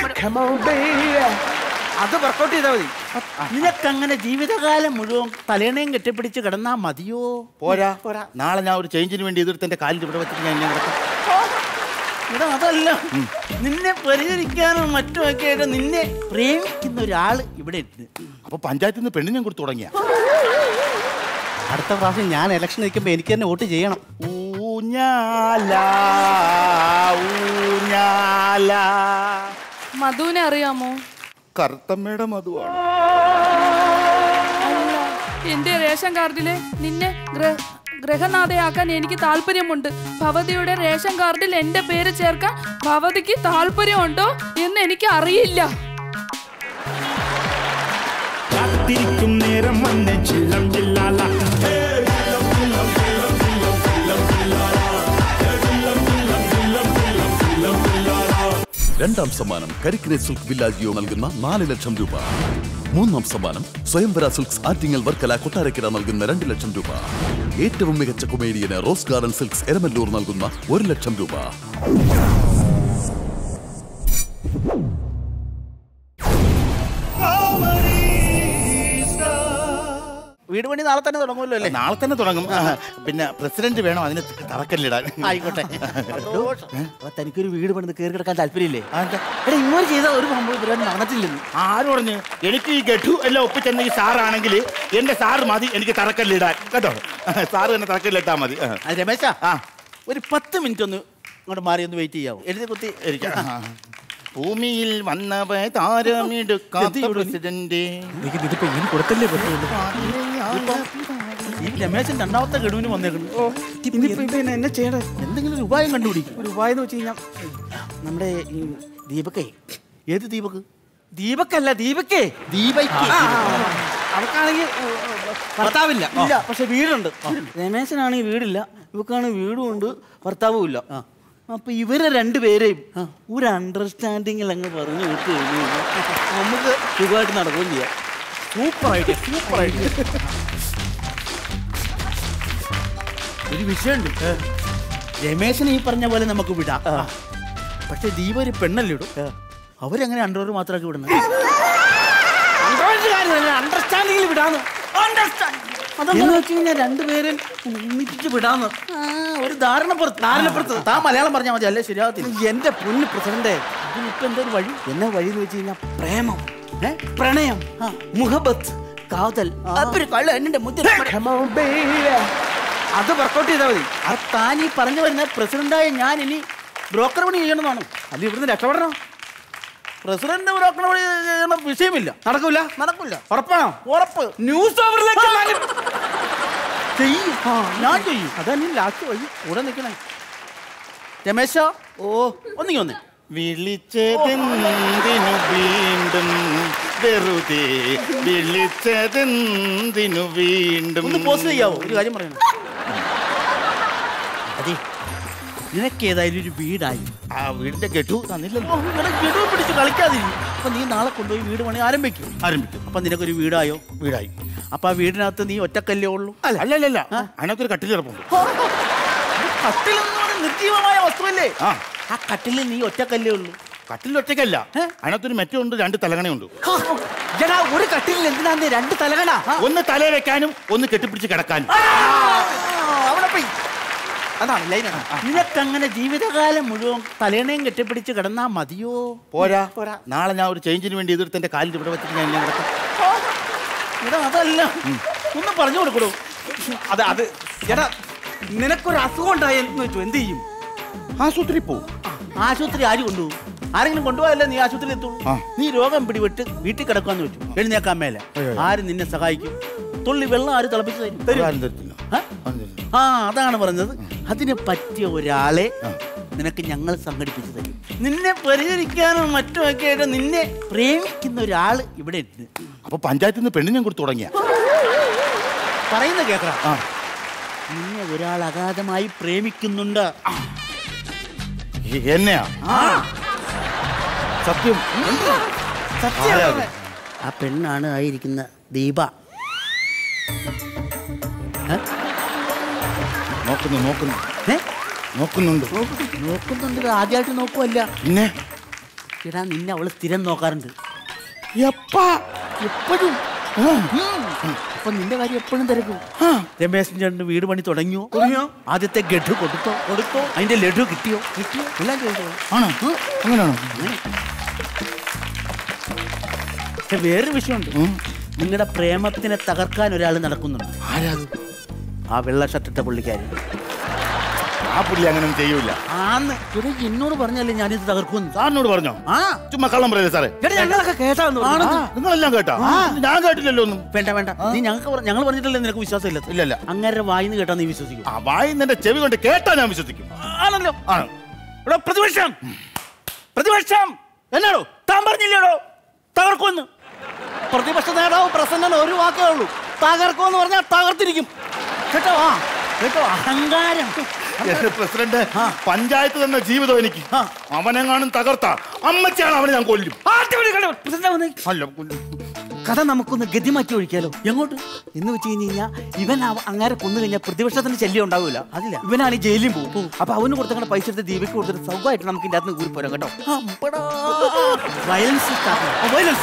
അത് വർക്കൗട്ട് ചെയ്താൽ മതി നിനക്കങ്ങനെ ജീവിതകാലം മുഴുവൻ തലേണയും കെട്ടിപ്പിടിച്ച് കിടന്നാ മതിയോ പോരാ പോരാ നാളെ ഞാൻ ഒരു ചേഞ്ചിന് വേണ്ടി എതിർത്ത് എന്റെ കാലിൽ ഇവിടെ വെച്ചിട്ട് ഞാൻ ഇങ്ങനെ കിടക്കാം ഇവിടെ അതല്ല നിന്നെ പരിഹരിക്കാനും മറ്റുമൊക്കെ ആയിട്ട് നിന്നെ പ്രേമിക്കുന്ന ഒരാള് ഇവിടെ ഉണ്ട് അപ്പൊ പഞ്ചായത്തിൽ നിന്ന് പെണ്ണിനെ കൊടുത്തു തുടങ്ങിയ അടുത്ത പ്രാവശ്യം ഞാൻ ഇലക്ഷൻ നിൽക്കുമ്പോ എനിക്ക് തന്നെ വോട്ട് ചെയ്യണം ഊഞ്ഞാല ഊഞ്ഞാല മധുവിനെ അറിയാമോ കറുത്തമ്മയുടെ മധുവാണ് അല്ല എന്റെ റേഷൻ കാർഡിലെ നിന്നെ ഗ്ര- ഗ്രഹനാഥയാക്കാൻ എനിക്ക് താല്പര്യമുണ്ട് ഭവതിയുടെ റേഷൻ കാർഡിൽ എന്റെ പേര് ചേർക്കാൻ ഭവതിക്ക് താല്പര്യമുണ്ടോ എന്ന് എനിക്ക് അറിയില്ല കാത്തിരിക്കും നേരം വന്ന് ചില്ലം ജില്ലാല രണ്ടാം സമ്മാനം കരിക്കിനെ സിൽക്ക് വില്ലാജിയോ നൽകുന്ന നാല് ലക്ഷം രൂപ മൂന്നാം സമ്മാനം സ്വയംവര സിൽക്സ് ആറ്റിങ്ങൽ വർക്കല കൊട്ടാരക്കര നൽകുന്ന രണ്ട് ലക്ഷം രൂപ ഏറ്റവും മികച്ച കൊമേഡിയന് റോസ് ഗാർഡൻ സിൽക്സ് എരമല്ലൂർ നൽകുന്ന ഒരു ലക്ഷം രൂപ വീട് പണി നാളെ തന്നെ തുടങ്ങുമല്ലോ അല്ലേ നാളെ തന്നെ തുടങ്ങും പിന്നെ പ്രസിഡന്റ് വേണം അതിന് തറക്കല്ലിടാൻ ആയിക്കോട്ടെ അപ്പൊ തനിക്കൊരു വീട് പണിത് കയറി കിടക്കാൻ താല്പര്യമില്ലേ എടാ ഇങ്ങനെ ചെയ്താൽ ഒരു സംഭവം പരിപാടി നടന്നിട്ടില്ലെന്ന് ആര് പറഞ്ഞു എനിക്ക് ഈ ഗഡു എല്ലാം ഒപ്പിച്ചെന്ന ഈ സാറാണെങ്കിൽ എന്റെ സാറ് മതി എനിക്ക് തറക്കല്ലിടാൻ കേട്ടോ സാറ് തന്നെ തറക്കല്ലിട്ടാ മതി ആ. അത് രമേശ ഒരു പത്ത് മിനിറ്റ് ഒന്ന് ഇങ്ങോട്ട് മാറി ഒന്ന് വെയിറ്റ് ചെയ്യാവോ എഴുതി കുത്തി ഇരിക്കാം. ഭൂമിയിൽ വന്നവ താരമെടുക്കാത്ത പ്രസിഡന്റ് ഇതിപ്പോ ഇങ്ങനെ കൊടുത്തല്ലേ പറ്റുള്ളൂ ഈ രമേശൻ രണ്ടാമത്തെ ഗഡുവിന് വന്നേക്കുന്നു ഇനിയിപ്പോ ഇത് തന്നെ എന്നെ ചെയ്യണേ എന്തെങ്കിലും ഒരു ഉപായം കണ്ടുപിടിക്കും ഒരു ഉപായം എന്ന് വെച്ച് കഴിഞ്ഞാൽ നമ്മുടെ ഈ ദീപക്കേ ഏത് ദീപക് ദീപക്കല്ല ദീപക്കേ ദീപയ്ക്ക് അവക്കാണെങ്കിൽ ഭർത്താവില്ല ഇല്ല പക്ഷെ വീടുണ്ട് രമേശനാണെങ്കിൽ വീടില്ല ഇവക്കാണെങ്കിൽ വീടും ഉണ്ട് ഭർത്താവും ഇല്ല അപ്പൊ ഇവരെ രണ്ടുപേരെയും ഒരു അണ്ടർസ്റ്റാൻഡിങ്ങിൽ അങ്ങ് പറഞ്ഞു വിട്ട് കഴിഞ്ഞ് കഴിഞ്ഞാൽ നമുക്ക് സുഖമായിട്ട് നടക്കുകയും ചെയ്യാം സൂപ്പർ ഐഡിയ സൂപ്പർ ഐഡിയ ഒരു വിഷയമുണ്ട് രമേശൻ ഈ പറഞ്ഞ പോലെ നമുക്ക് വിടാം പക്ഷെ ദീപ ഒരു പെണ്ണല്ലേ ഇടും അവരെങ്ങനെ അണ്ടർവെയർ മാത്രമാക്കി വിടുന്നത് അണ്ടർസ്റ്റാൻഡിങ്ങിൽ വിടാന്ന് എന്ന് വെച്ച് കഴിഞ്ഞാൽ രണ്ടുപേരും ഒന്നിച്ച് വിടാന്ന് ആ, ഒരു ധാരണപ്പുറത്ത് ധാരണപ്പുറത്ത് താ മലയാളം പറഞ്ഞാൽ മതി അല്ലേ ശരിയാകത്തില്ല എന്റെ പൊന്ന് പ്രസിഡന്റ് ഇതിനിപ്പോ എന്താ ഒരു വഴി എന്നാ വഴി എന്ന് വെച്ച് കഴിഞ്ഞാൽ പ്രേമം ഏ? പ്രണയം മുഹബത്ത് കാതൽ അപ്പൊരു കള്ള എന്നെ മുദ്ര അത് വർക്കൗട്ട് ചെയ്താൽ മതി അത് താൻ ഈ പറഞ്ഞു വരുന്ന പ്രസിഡന്റായ ഞാൻ ഇനി ബ്രോക്കർ പണി ചെയ്യണമെന്നാണ് അത് ഇവിടുന്ന് രക്ഷപ്പെടണം പ്രസിഡന്റ് ബ്രോക്കർ പണി ചെയ്യണ വിഷയമില്ല നടക്കൂല നടക്കൂല ഉറപ്പാണോ ഉറപ്പ് ന്യൂസ് ഓവറിലേക്ക് ചെയ്യും ആ, ഞാൻ ചെയ്യും അതാ നീ ലാസ്റ്റ് വഴി കൂടെ നിൽക്കണേ രമേശ ഓ ഒന്നിങ്ങി വന്നേ വിളിച്ചതെന്തിനു വീണ്ടും വെറുതെ വിളിച്ചതെന്തിനു വീണ്ടും ഒന്ന് പോസ്റ്റ് ചെയ്യാവോ ഒരു കാര്യം പറയണം അതെ നിനക്ക് ഏതായാലും ഒരു വീടായി ആ വീടിന്റെ ഗഡു തന്നില്ലല്ലോ ഓ, ഇവിടെ ഗഡു പിടിച്ച് കളിക്കാതിരി അപ്പൊ നീ നാളെ കൊണ്ടുപോയി വീട് പണി ആരംഭിക്കും ആരംഭിക്കും അപ്പൊ നിനക്കൊരു വീടായോ വീടായി അപ്പൊ ആ വീടിനകത്ത് നീ ഒറ്റക്കല്ലേ ഉള്ളൂ അല്ല അല്ല അല്ല അതിനകത്തൊരു കട്ടിലിറപ്പുണ്ട് കട്ടിലെന്ന് പറഞ്ഞ നിർജീവമായ വസ്തുവല്ലേ ആ ആ കട്ടിലിൽ നീ ഒറ്റക്കല്ലേ ഉള്ളൂ കട്ടിൽ ഒറ്റയ്ക്കല്ല അതിനകത്തൊരു മെറ്റുണ്ട് രണ്ട് തലകണയുണ്ട് എടാ ഒരു കട്ടിലിൽ എന്തിനാ രണ്ട് തലകണ ഒന്ന് തല വെക്കാനും ഒന്ന് കെട്ടിപ്പിടിച്ച് കിടക്കാനും അവിടെ പോയി അതാണ് ലൈനാണ് നിനക്കങ്ങനെ ജീവിതകാലം മുഴുവൻ തലേണയും കെട്ടിപ്പിടിച്ച് കിടന്നാ മതിയോ പോരാ പോരാ നാളെ ഞാൻ ഒരു ചേഞ്ചിന് വേണ്ടി എതിർത്ത് എന്റെ കാലിൽ ഇവിടെ വെച്ചിട്ട് ഞാൻ ഇങ്ങനെ കിടക്കാം എടാ അതല്ല ഒന്ന് പറഞ്ഞു കൊടുക്കണോ അത് അത് എടാ നിനക്കൊരു അസുഖം ഉണ്ടായി എന്ന് വെച്ചു എന്ത് ചെയ്യും ആശുപത്രി പോവും ആശുപത്രി ആര് കൊണ്ടുപോകും ആരെങ്കിലും കൊണ്ടുപോയല്ലേ നീ ആശുപത്രി എത്തുള്ളൂ നീ രോഗം പിടിപെട്ട് വീട്ടിൽ കിടക്കാന്ന് വെച്ചു എഴുന്നേക്കാൻ മേലെ ആര് നിന്നെ സഹായിക്കും തുള്ളി വെള്ളം ആര് തിളപ്പിച്ച് തരും തരും ആരും തരത്തില്ല ആ? ആ അതാണ് പറഞ്ഞത് അതിന് പറ്റിയ ഒരാളെ നിനക്ക് ഞങ്ങൾ സംഘടിപ്പിച്ചു തരും നിന്നെ പരിഹരിക്കാനോ മറ്റോ ഒക്കെ ആയിട്ട് നിന്നെ പ്രേമിക്കുന്ന ഒരാൾ ഇവിടെ ഉണ്ട് അപ്പൊ പഞ്ചായത്തിൽ നിന്ന് പെണ്ണിനെ കൊടുത്തു തുടങ്ങിയ പറയുന്ന കേൾക്കണം നിന്നെ ഒരാൾ അഗാധമായി പ്രേമിക്കുന്നുണ്ട് എന്നെയാ ആ സത്യം സത്യം ആരാ അത്? ആ പെണ്ണാണ് ആയിരിക്കുന്ന ദീപ ഏ? നോക്കുന്നു നോക്കുന്നു ഏ? നോക്കുന്നുണ്ട് നോക്കുന്നുണ്ട് ആദ്യമായിട്ട് നോക്കുമല്ല പിന്നെ ചേട്ടാ നിന്നെ അവള് സ്ഥിരം നോക്കാറുണ്ട് എപ്പാ എപ്പോഴും അപ്പൊ നിന്റെ കാര്യം എപ്പോഴും തിരക്കും രമേശൻ ചേട്ടന് വീട് പണി തുടങ്ങിയോ തുടങ്ങിയോ ആദ്യത്തെ ഗഡു കൊടുത്തോ കൊടുത്തോ അതിന്റെ ലഡു കിട്ടിയോ കിട്ടിയോ എല്ലാം ചോദിച്ചോ ആണോ അങ്ങനെയാണോ അങ്ങനെ പക്ഷെ വേറൊരു വിഷയമുണ്ട് നിങ്ങളുടെ പ്രേമത്തിനെ തകർക്കാൻ ഒരാൾ നടക്കുന്നുണ്ട് ആരാത് ആ വെള്ള ഷർട്ടിട്ട പുള്ളിക്കാരൻ ആ പുള്ളി അങ്ങനെ ചെയ്യൂല ആന്ന് ഇവിടെ എന്നോട് പറഞ്ഞല്ലേ ഞാനിത് തകർക്കുമെന്ന് സാറിനോട് പറഞ്ഞോ ആ ചുമ്മാ കള്ളം പറയല്ലേ സാറേ എടാ, ഞങ്ങളൊക്കെ കേട്ടാന്ന് ആ, നിങ്ങളെല്ലാം കേട്ടാ ഞാൻ കേട്ടില്ലല്ലോ ഒന്നും വേണ്ട വേണ്ട നീ ഞങ്ങൾക്ക് പറ- ഞങ്ങൾ പറഞ്ഞിട്ടല്ലേ നിനക്ക് വിശ്വാസം ഇല്ല ഇല്ലല്ല അങ്ങനെ വായിന്ന് കേട്ടാ നീ വിശ്വസിക്കും ആ വായി നിന്റെ ചെവി കൊണ്ട് കേട്ടാ ഞാൻ വിശ്വസിക്കും ആണല്ലോ ആണ് എടോ പ്രതിപക്ഷം പ്രതിപക്ഷം എന്നാടോ താൻ പറഞ്ഞില്ലേടോ തകർക്കുമെന്ന് പ്രതിപക്ഷ നേതാവ് പ്രസന്നൻ ഒരു വാക്കേ ഉള്ളൂ തകർക്കുമെന്ന് പറഞ്ഞാൽ തകർത്തിരിക്കും കേട്ടോ ആ കേട്ടോ അഹങ്കാരം എന്റെ പ്രസിഡന്റ് പഞ്ചായത്ത് തന്ന ജീവിതം എനിക്ക് അവനെങ്ങാനും തകർത്ത അമ്മച്ചാണ് അവനെ ഞാൻ കൊല്ലും അല്ല കൊല്ലും. കഥ നമുക്കൊന്ന് ഗതി മാറ്റി ഒഴിക്കാലോ എങ്ങോട്ട് എന്ന് വെച്ച് കഴിഞ്ഞ് കഴിഞ്ഞാൽ ഇവൻ അവ- അങ്ങാരെ കൊന്നു കഴിഞ്ഞാൽ പ്രതിപക്ഷത്തിന് ശല്യം ഉണ്ടാവില്ല അതില്ല ഇവനാണ് ഈ ജയിലിൽ പോകും അപ്പൊ അവന് കൊടുത്തങ്ങനെ പൈസ എടുത്ത് ദീപയ്ക്ക് കൊടുത്തിട്ട് സൗഖ്യമായിട്ട് നമുക്ക് ഇതിന്റെ അകത്ത് ഊരി പോരാം കേട്ടോ വയലൻസ് വയലൻസ്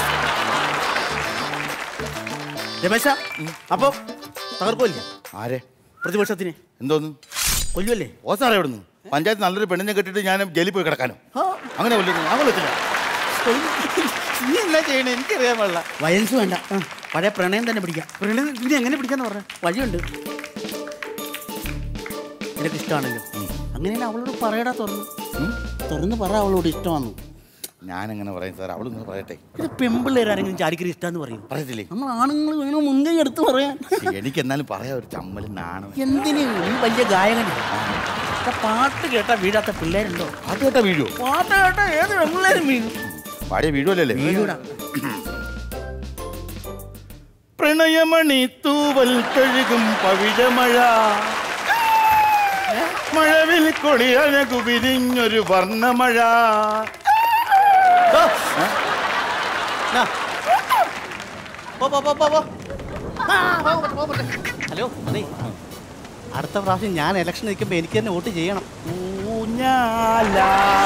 രമേശ അപ്പൊ തകർക്കുമല്ലേ ആരെ പ്രതിപക്ഷത്തിന് എന്തോന്ന് കൊല്ലുമല്ലേ ഓ സാറേ എവിടുന്ന് പഞ്ചായത്ത് നല്ലൊരു പെണ്ണിനെ കെട്ടിട്ട് ഞാൻ ജയിലിൽ പോയി കിടക്കാനോ അങ്ങനെ കൊല്ലുന്നു ഞാൻ കൊല്ലത്തില്ല നീ എന്നാ ചെയ്യണേ എനിക്കറിയാൻ പാടില്ല വയലൻസ് വേണ്ട പഴയ പ്രണയം തന്നെ പിടിക്കാം പ്രണയം ഇനി എങ്ങനെ പിടിക്കാന്ന് പറഞ്ഞ വഴിയുണ്ട് നിനക്ക് ഇഷ്ടമാണല്ലോ അങ്ങനെയാണ് അവളോട് പറയടാ തുറന്ന് തുറന്ന് പറ അവളോട് ഇഷ്ടമാണെന്ന് ഞാൻ എങ്ങനെ പറയും സാർ അവളൊന്ന് പറയട്ടെ ഇത് പെമ്പിള്ളേർ ആരെങ്കിലും ചാരിക്കരി ഇഷ്ടമെന്ന് പറയും പറയത്തില്ലേ നമ്മൾ ആണുങ്ങൾ വേണോ മുൻകൈ എടുത്ത് പറയാൻ എനിക്ക് എന്നാലും പറയാ ഒരു ചമ്മലും നാണം എന്തിനു ഈ വലിയ ഗായകനാ ഇപ്പൊ പാട്ട് കേട്ടാ വീഴാത്ത പിള്ളേരുണ്ടോ പാട്ട് കേട്ടാ വീഴുവോ പാട്ട് കേട്ടാ ഏത് പെമ്പിള്ളേരും വീഴും പാടിയ വീഴുവല്ലേ വീഴൂടാ പ്രണയമണി തൂവൽ കഴുകും പവിഴമഴ മഴവിൽ കൊടിയഴകു വിരിഞ്ഞൊരു വർണ്ണമഴ പോ, പോ, പോ, പോ, പോ. ആ, പോ, പോ, പോ, പോ. ഹലോ അതെ അടുത്ത പ്രാവശ്യം ഞാൻ ഇലക്ഷൻ നിൽക്കുമ്പോൾ എനിക്ക് തന്നെ വോട്ട് ചെയ്യണം ഊഞ്ഞാല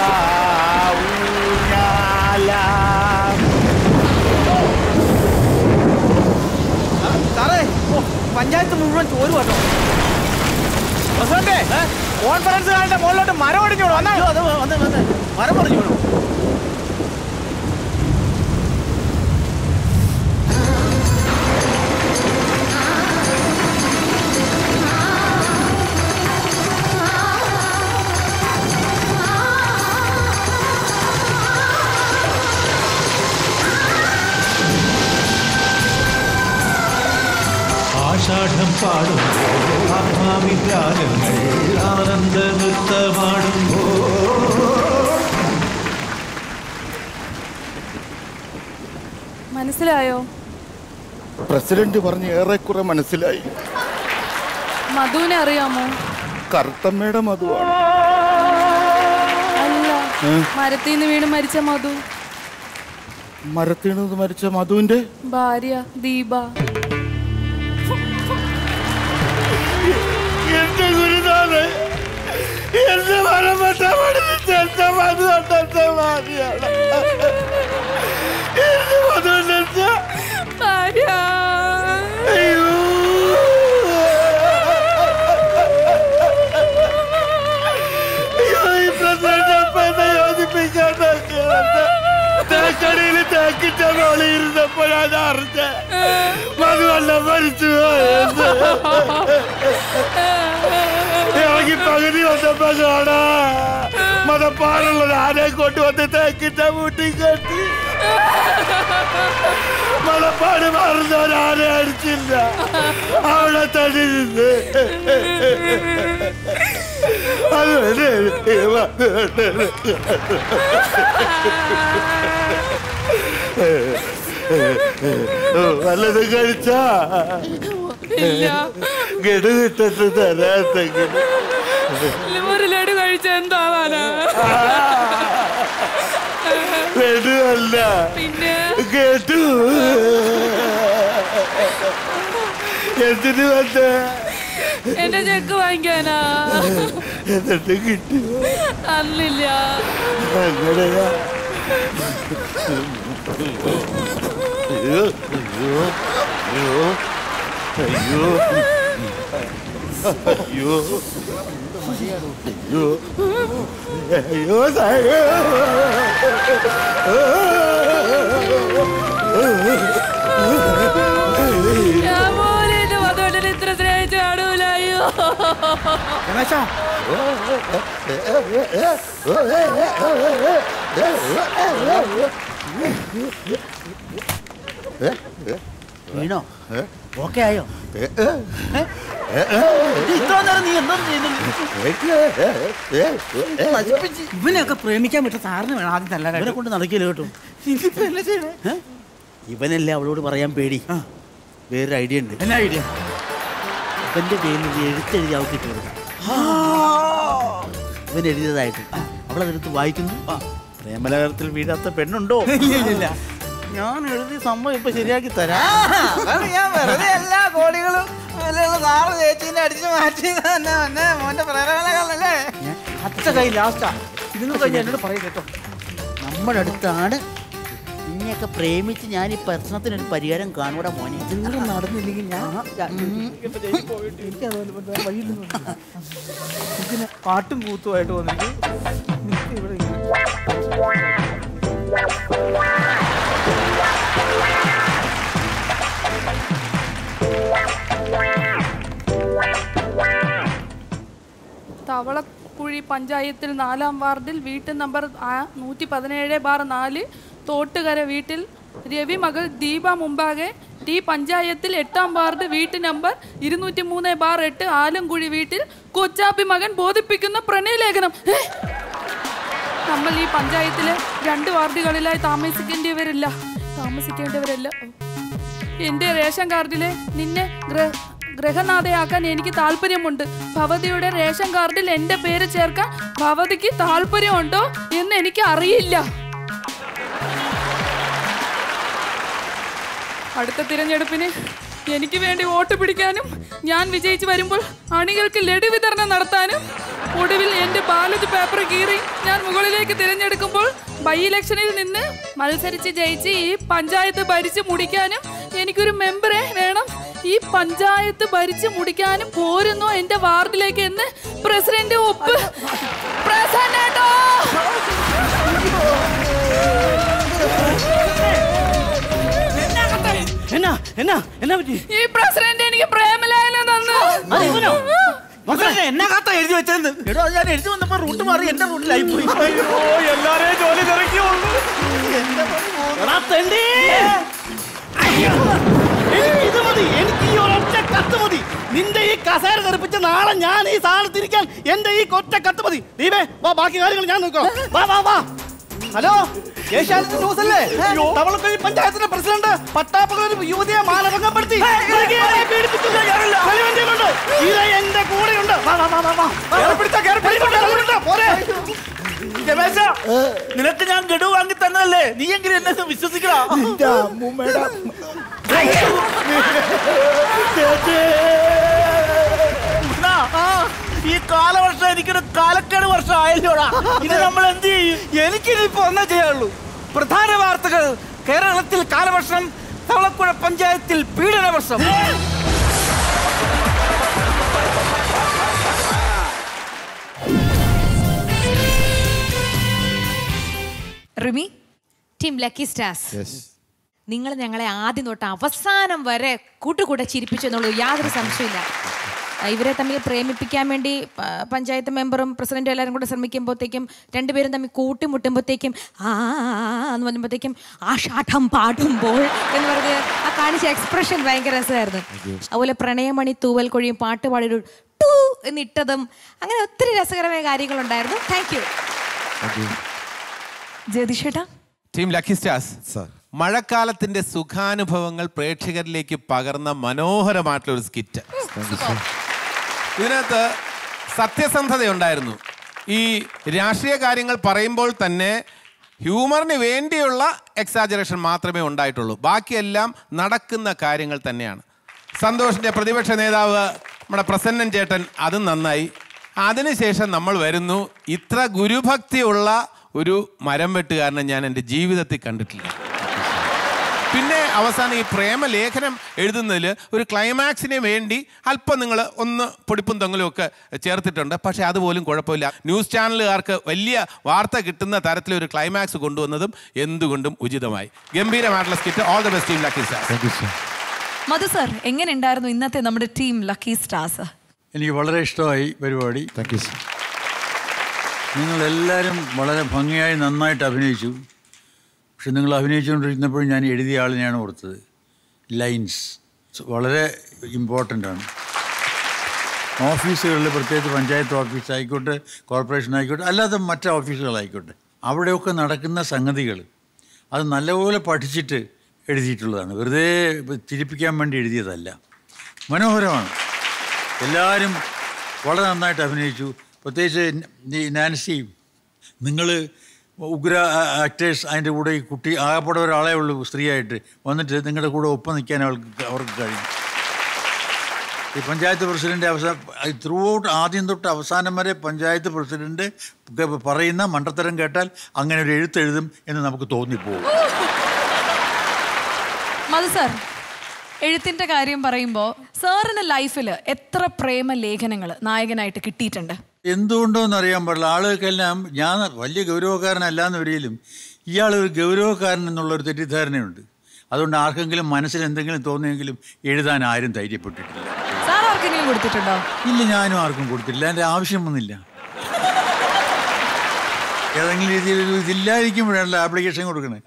ഊഞ്ഞാല സാറേ ഓ, പഞ്ചായത്ത് മുഴുവൻ ചോരു കേട്ടോ പ്രസിഡന്റ് കോൺഫറൻസ് ഹാളിന്റെ മുകളിലോട്ട് മരം ഒടിഞ്ഞോളൂ വന്നാ മരം പറഞ്ഞു ആഷാഢം പാടുമ്പോൾ ആത്മാവിദ്രാഗങ്ങൾ ആനന്ദ നൃത്തമാടുമ്പോൾ മനസ്സിലായോ പ്രസിഡന്റ് പറഞ്ഞ് ഏറെക്കുറെ മനസ്സിലായി മധുവിനെ അറിയാമോ കറുത്തമ്മയുടെ മധുവാണ് അല്ല ഏ? മരത്തിൽ നിന്ന് വീണ് മരിച്ച മധു മരത്തിണത് മരിച്ച മധുവിന്റെ ഭാര്യ ദീപ എന്റെ ഗുരുനാഥ് എന്റെ മരപ്പെട്ട പഠിപ്പിച്ച എന്റെ മധു എന്റെ ഭാര്യയാണ് എന്റെ മധുവിന്റെ ഭാര്യ തേക്കിന്റെ മോളിൽ ഇരുന്നപ്പോഴാണ് അറിഞ്ഞ മധുവെള്ളം മരിച്ചു പോയത് ഇറങ്ങി പകുതി വന്നപ്പോ കാണാ മതപ്പാടുള്ള ആനെ കൊണ്ടുവന്ന് തേക്കിന്റെ വീട്ടിൽ കെട്ടി മലപ്പാട് മറന്ന ഒരാനെ അടിച്ചില്ല അവിടെ തന്നെ ഇരുന്ന് വല്ലതും കഴിച്ചാ ഇല്ല. ഗഡു കിട്ടത്ത് തരാത്തെങ്കിലും ഒരു ലഡു കഴിച്ച എന്താവാനാ ലഡു അല്ല പിന്നെ കേട്ടു എന്തിനു വന്ന എന്റെ ചെക്ക് വാങ്ങിക്കാനാ എന്നിട്ട് കിട്ടി അന്നില്ല അങ്ങനെയാ അയ്യോ അയ്യോ അയ്യോ അയ്യോ അയ്യോ അയ്യോ അയ്യോ ഞാൻ പോലെ എന്റെ മതോട്ടനെ ഇത്ര സ്നേഹിച്ച് കാണൂല അയ്യോ വീണോ ഓക്കെ ആയോ ഏ? ഇത് ഇത്ര നേരം നീ എന്താ നശിപ്പിച്ച് ഇവനെയൊക്കെ പ്രേമിക്കാൻ പറ്റും സാറിന് വേണം ആദ്യം നല്ല ഇവനെ കൊണ്ട് നടക്കില്ല കേട്ടോ ഇനിയിപ്പോ എന്നാ ചെയ്യണേ ഇവനല്ലേ അവളോട് പറയാൻ പേടി വേറൊരു ഐഡിയ ഉണ്ട് എന്നാ ഐഡിയ ഇവന്റെ പേരിൽ ഒരു എഴുത്തെഴുതി അവൾക്ക് ഇട്ട് കൊടുക്കാം ഇവൻ എഴുതിയതായിട്ട് അവളതെടുത്ത് വായിക്കുന്നു പ്രേമലകരത്തിൽ വീഴാത്ത പെണ്ണുണ്ടോ ഇല്ല ഞാൻ എഴുതിയ സംഭവം ഇപ്പൊ ശരിയാക്കി തരാം ഞാൻ വെറുതെ എല്ലാ കോടികളും വിലയുള്ള സാറ് ചേച്ചീനെ അടിച്ചു മാറ്റി തന്നെ തന്നെ മോന്റെ പ്രേരണകളല്ലേ അച്ഛ കൈ ലാസ്റ്റാ ഇതൊന്നും കഴിഞ്ഞ് എന്നോട് പറയും കേട്ടോ നമ്മുടെ അടുത്താണ് നിന്നെയൊക്കെ പ്രേമിച്ച് ഞാൻ ഈ പ്രശ്നത്തിനൊരു പരിഹാരം കാണൂടാ മോനെ നിങ്ങൾ നടന്നില്ലെങ്കിൽ ഞാൻ എനിക്ക് അതുപോലെ വേറെ വഴിയില്ലെന്ന് തോന്നുന്നു. ഇതിന് പാട്ടും കൂത്തുമായിട്ട് വന്നിട്ട് നിനക്ക് ഇവിടെ ഇങ്ങനെ തവളക്കുഴി പഞ്ചായത്തിൽ നാലാം വാർഡിൽ വീട്ട് നമ്പർ നൂറ്റി പതിനേഴ് ബാർ നാല് തോട്ടുകര വീട്ടിൽ രവി മകൾ ദീപ മുമ്പാകെ ടി പഞ്ചായത്തിൽ എട്ടാം വാർഡ് വീട്ട് നമ്പർ ഇരുന്നൂറ്റി മൂന്ന് ബാർ എട്ട് ആലംകുഴി വീട്ടിൽ കൊച്ചാപ്പി മകൻ ബോധിപ്പിക്കുന്ന പ്രണയലേഖനം ഏ? നമ്മൾ ഈ പഞ്ചായത്തിലെ രണ്ട് വാർഡുകളിലായി താമസിക്കേണ്ടിയവരില്ല താമസിക്കേണ്ടവരല്ല എന്റെ റേഷൻ കാർഡിലെ നിന്നെ ഗ്ര- ഗ്രഹനാഥയാക്കാൻ എനിക്ക് താല്പര്യമുണ്ട് ഭവതിയുടെ റേഷൻ കാർഡിൽ എന്റെ പേര് ചേർക്കാൻ ഭവതിക്ക് താല്പര്യമുണ്ടോ എന്ന് എനിക്ക് അറിയില്ല അടുത്ത തിരഞ്ഞെടുപ്പിന് എനിക്ക് വേണ്ടി വോട്ട് പിടിക്കാനും ഞാൻ വിജയിച്ചു വരുമ്പോൾ അണികൾക്ക് ലഡു വിതരണം നടത്താനും ഒടുവിൽ എന്റെ ബാലറ്റ് പേപ്പർ കീറി ഞാൻ മുകളിലേക്ക് തിരഞ്ഞെടുക്കുമ്പോൾ ബൈ ഇലക്ഷനിൽ നിന്ന് മത്സരിച്ച് ജയിച്ച് ഈ പഞ്ചായത്ത് ഭരിച്ച് മുടിക്കാനും എനിക്കൊരു മെമ്പറെ വേണം ഈ പഞ്ചായത്ത് ഭരിച്ച് മുടിക്കാനും പോരുന്നോ എന്റെ വാർഡിലേക്ക് എന്ന് പ്രസിഡന്റ് ഒപ്പ് പ്രസിഡന്റോ എന്നാ എന്നാ എന്നാ പറ്റി ഈ പ്രസിഡന്റ് എനിക്ക് പ്രേമലേഖനം തന്നു അത് ഇവനോ? മക്കളെ, എന്നാ കത്ത എഴുതി വെച്ചതെന്ന് എടോ അത് ഞാൻ എഴുതി വന്നപ്പോ റൂട്ട് മാറി എന്റെ റൂട്ടിലായി പോയി എല്ലാരെയും ജോലി തിരക്കിയുള്ളൂ ഇത് മതി എനിക്ക് ഈ ഒരൊറ്റ കത്ത് മതി നിന്റെ ഈ കസേര തെറിപ്പിച്ച് നാളെ ഞാൻ ഈ സാധനത്തിരിക്കാൻ എന്റെ ഈ ഒറ്റ കത്ത് മതി ദീപേ വാ ബാക്കി കാര്യങ്ങൾ ഞാൻ നോക്കാം വാ വാ വാ ഹലോ ഏഷ്യാനെറ്റ് ന്യൂസ് അല്ലേ തവളക്കുഴി പഞ്ചായത്തിന്റെ പ്രസിഡന്റ് പട്ടാപ്പകൽ ഒരു യുവതിയെ മാനഭംഗപ്പെടുത്തി മൃഗീയമായി പീഡിപ്പിച്ചു. തെളിവെന്റെയിലുണ്ട്. ഇത് എന്റെ കൂടെയുണ്ട് വാ വാ വാ വാ വാ കേറി പിടിച്ചോ, കേറി പിടിച്ചോ, കേറി പിടിച്ചോ, പോരെ രമേശ നിനക്ക് ഞാൻ ഗഡു വാങ്ങി തന്നല്ലേ നീ എങ്കിലും എന്നെ ഒന്ന് വിശ്വസിക്കണോ ആ, ആ, ഈ കാലവർഷം എനിക്കൊരു കാലക്കേട് വർഷം ആയല്ലോടാ ഇത് നമ്മൾ എന്ത് ചെയ്യും എനിക്കിനിപ്പോ ഒന്നേ ചെയ്യാനുള്ളൂ പ്രധാന വാർത്തകൾ കേരളത്തിൽ കാലവർഷം തവളക്കുഴ പഞ്ചായത്തിൽ പീഡന വർഷം റിമി ടീം ലക്കി സ്റ്റാർസ് നിങ്ങൾ ഞങ്ങളെ ആദ്യം തൊട്ട് അവസാനം വരെ കൂട്ടുകൂടെ ചിരിപ്പിച്ചു എന്നുള്ളൂ യാതൊരു സംശയമില്ല ആ, ഇവരെ തമ്മിൽ പ്രേമിപ്പിക്കാൻ വേണ്ടി പ- പഞ്ചായത്ത് മെമ്പറും പ്രസിഡന്റും എല്ലാവരും കൂടെ ശ്രമിക്കുമ്പോഴത്തേക്കും രണ്ടുപേരും തമ്മിൽ കൂട്ടിമുട്ടുമ്പോഴത്തേക്കും ആ എന്ന് പറയുമ്പോഴത്തേക്കും ആഷാഠം പാടുമ്പോൾ എന്ന് പറഞ്ഞ് ആ കാണിച്ച എക്സ്പ്രഷൻ ഭയങ്കര രസമായിരുന്നു അതുപോലെ പ്രണയമണി തൂവൽ കൊഴിയും പാട്ട് പാടിയൊരു ടൂ എന്നിട്ടതും അങ്ങനെ ഒത്തിരി രസകരമായ കാര്യങ്ങളുണ്ടായിരുന്നു താങ്ക് യു ജയതിഷേട്ടാ ടീം ലക്കി സ്റ്റാർസ് മഴക്കാലത്തിന്റെ സുഖാനുഭവങ്ങൾ പ്രേക്ഷകരിലേക്ക് പകർന്ന മനോഹരമായിട്ടുള്ള ഒരു സ്കിറ്റ് ഇതിനകത്ത് സത്യസന്ധതയുണ്ടായിരുന്നു ഈ രാഷ്ട്രീയ കാര്യങ്ങൾ പറയുമ്പോൾ തന്നെ ഹ്യൂമറിന് വേണ്ടിയുള്ള എക്സാജറേഷൻ മാത്രമേ ഉണ്ടായിട്ടുള്ളൂ ബാക്കിയെല്ലാം നടക്കുന്ന കാര്യങ്ങൾ തന്നെയാണ് സന്തോഷിൻ്റെ പ്രതിപക്ഷ നേതാവ് നമ്മുടെ പ്രസന്നൻ ചേട്ടൻ അതും നന്നായി അതിനുശേഷം നമ്മൾ വരുന്നു ഇത്ര ഗുരുഭക്തിയുള്ള ഒരു മരം വെട്ടുകാരനെ ഞാൻ എൻ്റെ ജീവിതത്തിൽ കണ്ടിട്ടില്ല പിന്നെ അവസാനം ഈ പ്രേമലേഖനം എഴുതുന്നതിൽ ഒരു ക്ലൈമാക്സിന് വേണ്ടി അല്പം നിങ്ങൾ ഒന്ന് പൊടിപ്പും തൊങ്ങലും ഒക്കെ ചേർത്തിട്ടുണ്ട് പക്ഷേ അതുപോലും കുഴപ്പമില്ല ന്യൂസ് ചാനലുകാർക്ക് വലിയ വാർത്ത കിട്ടുന്ന തരത്തിലൊരു ക്ലൈമാക്സ് കൊണ്ടുവന്നതും എന്തുകൊണ്ടും ഉചിതമായി ഗംഭീരമായിട്ടുള്ള skit all the best team lucky star Madhu sir എങ്ങനെ ഉണ്ടായിരുന്നു ഇന്നത്തെ നമ്മുടെ ടീം ലക്കി സ്റ്റാർസ് എനിക്ക് വളരെ ഇഷ്ടമായി പരിപാടി താങ്ക് യു നിങ്ങളെല്ലാവരും വളരെ ഭംഗിയായി നന്നായിട്ട് അഭിനയിച്ചു പക്ഷെ നിങ്ങൾ അഭിനയിച്ചുകൊണ്ടിരുന്നപ്പോൾ ഞാൻ എഴുതിയ ആളിനെയാണ് ഓർത്തത് ലൈൻസ് വളരെ ഇമ്പോർട്ടൻ്റ് ആണ് ഓഫീസുകളിൽ പ്രത്യേകിച്ച് പഞ്ചായത്ത് ഓഫീസ് ആയിക്കോട്ടെ കോർപ്പറേഷൻ ആയിക്കോട്ടെ അല്ലാതെ മറ്റ് ഓഫീസുകളായിക്കോട്ടെ അവിടെയൊക്കെ നടക്കുന്ന സംഗതികൾ അത് നല്ലപോലെ പഠിച്ചിട്ട് എഴുതിയിട്ടുള്ളതാണ് വെറുതെ ചിരിപ്പിക്കാൻ വേണ്ടി എഴുതിയതല്ല മനോഹരമാണ് എല്ലാവരും വളരെ നന്നായിട്ട് അഭിനയിച്ചു പ്രത്യേകിച്ച് ഈ നാൻസി നിങ്ങൾ ഉഗ്ര ആക്ടേഴ്സ് അതിൻ്റെ കൂടെ ഈ കുട്ടി ആകെപ്പാടെ ഒരാളെ ഉള്ളൂ സ്ത്രീയായിട്ട് വന്നിട്ട് നിങ്ങളുടെ കൂടെ ഒപ്പം നിൽക്കാൻ അവൾക്ക് അവർക്ക് കഴിയും ഈ പഞ്ചായത്ത് പ്രസിഡന്റ് അവസാനം ത്രൂ ഔട്ട് ആദ്യം തൊട്ട് അവസാനം വരെ പഞ്ചായത്ത് പ്രസിഡന്റ് ഗ- പറയുന്ന മണ്ടത്തരം കേട്ടാൽ അങ്ങനെ ഒരു എഴുത്തെഴുതും എന്ന് നമുക്ക് തോന്നിപ്പോകും മധു സർ എഴുത്തിന്റെ കാര്യം പറയുമ്പോൾ സാറിന് ലൈഫിൽ എത്ര പ്രേമ ലേഖനങ്ങൾ നായകനായിട്ട് കിട്ടിയിട്ടുണ്ട് എന്തുകൊണ്ടോന്ന് അറിയാൻ പാടില്ല ആളുകൾക്കെല്ലാം ഞാൻ വലിയ ഗൗരവക്കാരനല്ല എന്ന് വരികയിലും ഇയാൾ ഒരു ഗൗരവക്കാരൻ എന്നുള്ളൊരു തെറ്റിദ്ധാരണയുണ്ട് അതുകൊണ്ട് ആർക്കെങ്കിലും മനസ്സിൽ എന്തെങ്കിലും തോന്നിയെങ്കിലും എഴുതാൻ ആരും ധൈര്യപ്പെട്ടിട്ടില്ല സാർ ആർക്കെങ്കിലും കൊടുത്തിട്ടുണ്ടോ ഇല്ല ഞാനും ആർക്കും കൊടുത്തില്ല എൻ്റെ ആവശ്യം വന്നില്ല ഏതെങ്കിലും രീതിയിൽ ഒരു ഇതില്ലാതിരിക്കുമ്പോഴാണല്ലോ ആപ്ലിക്കേഷൻ കൊടുക്കണേ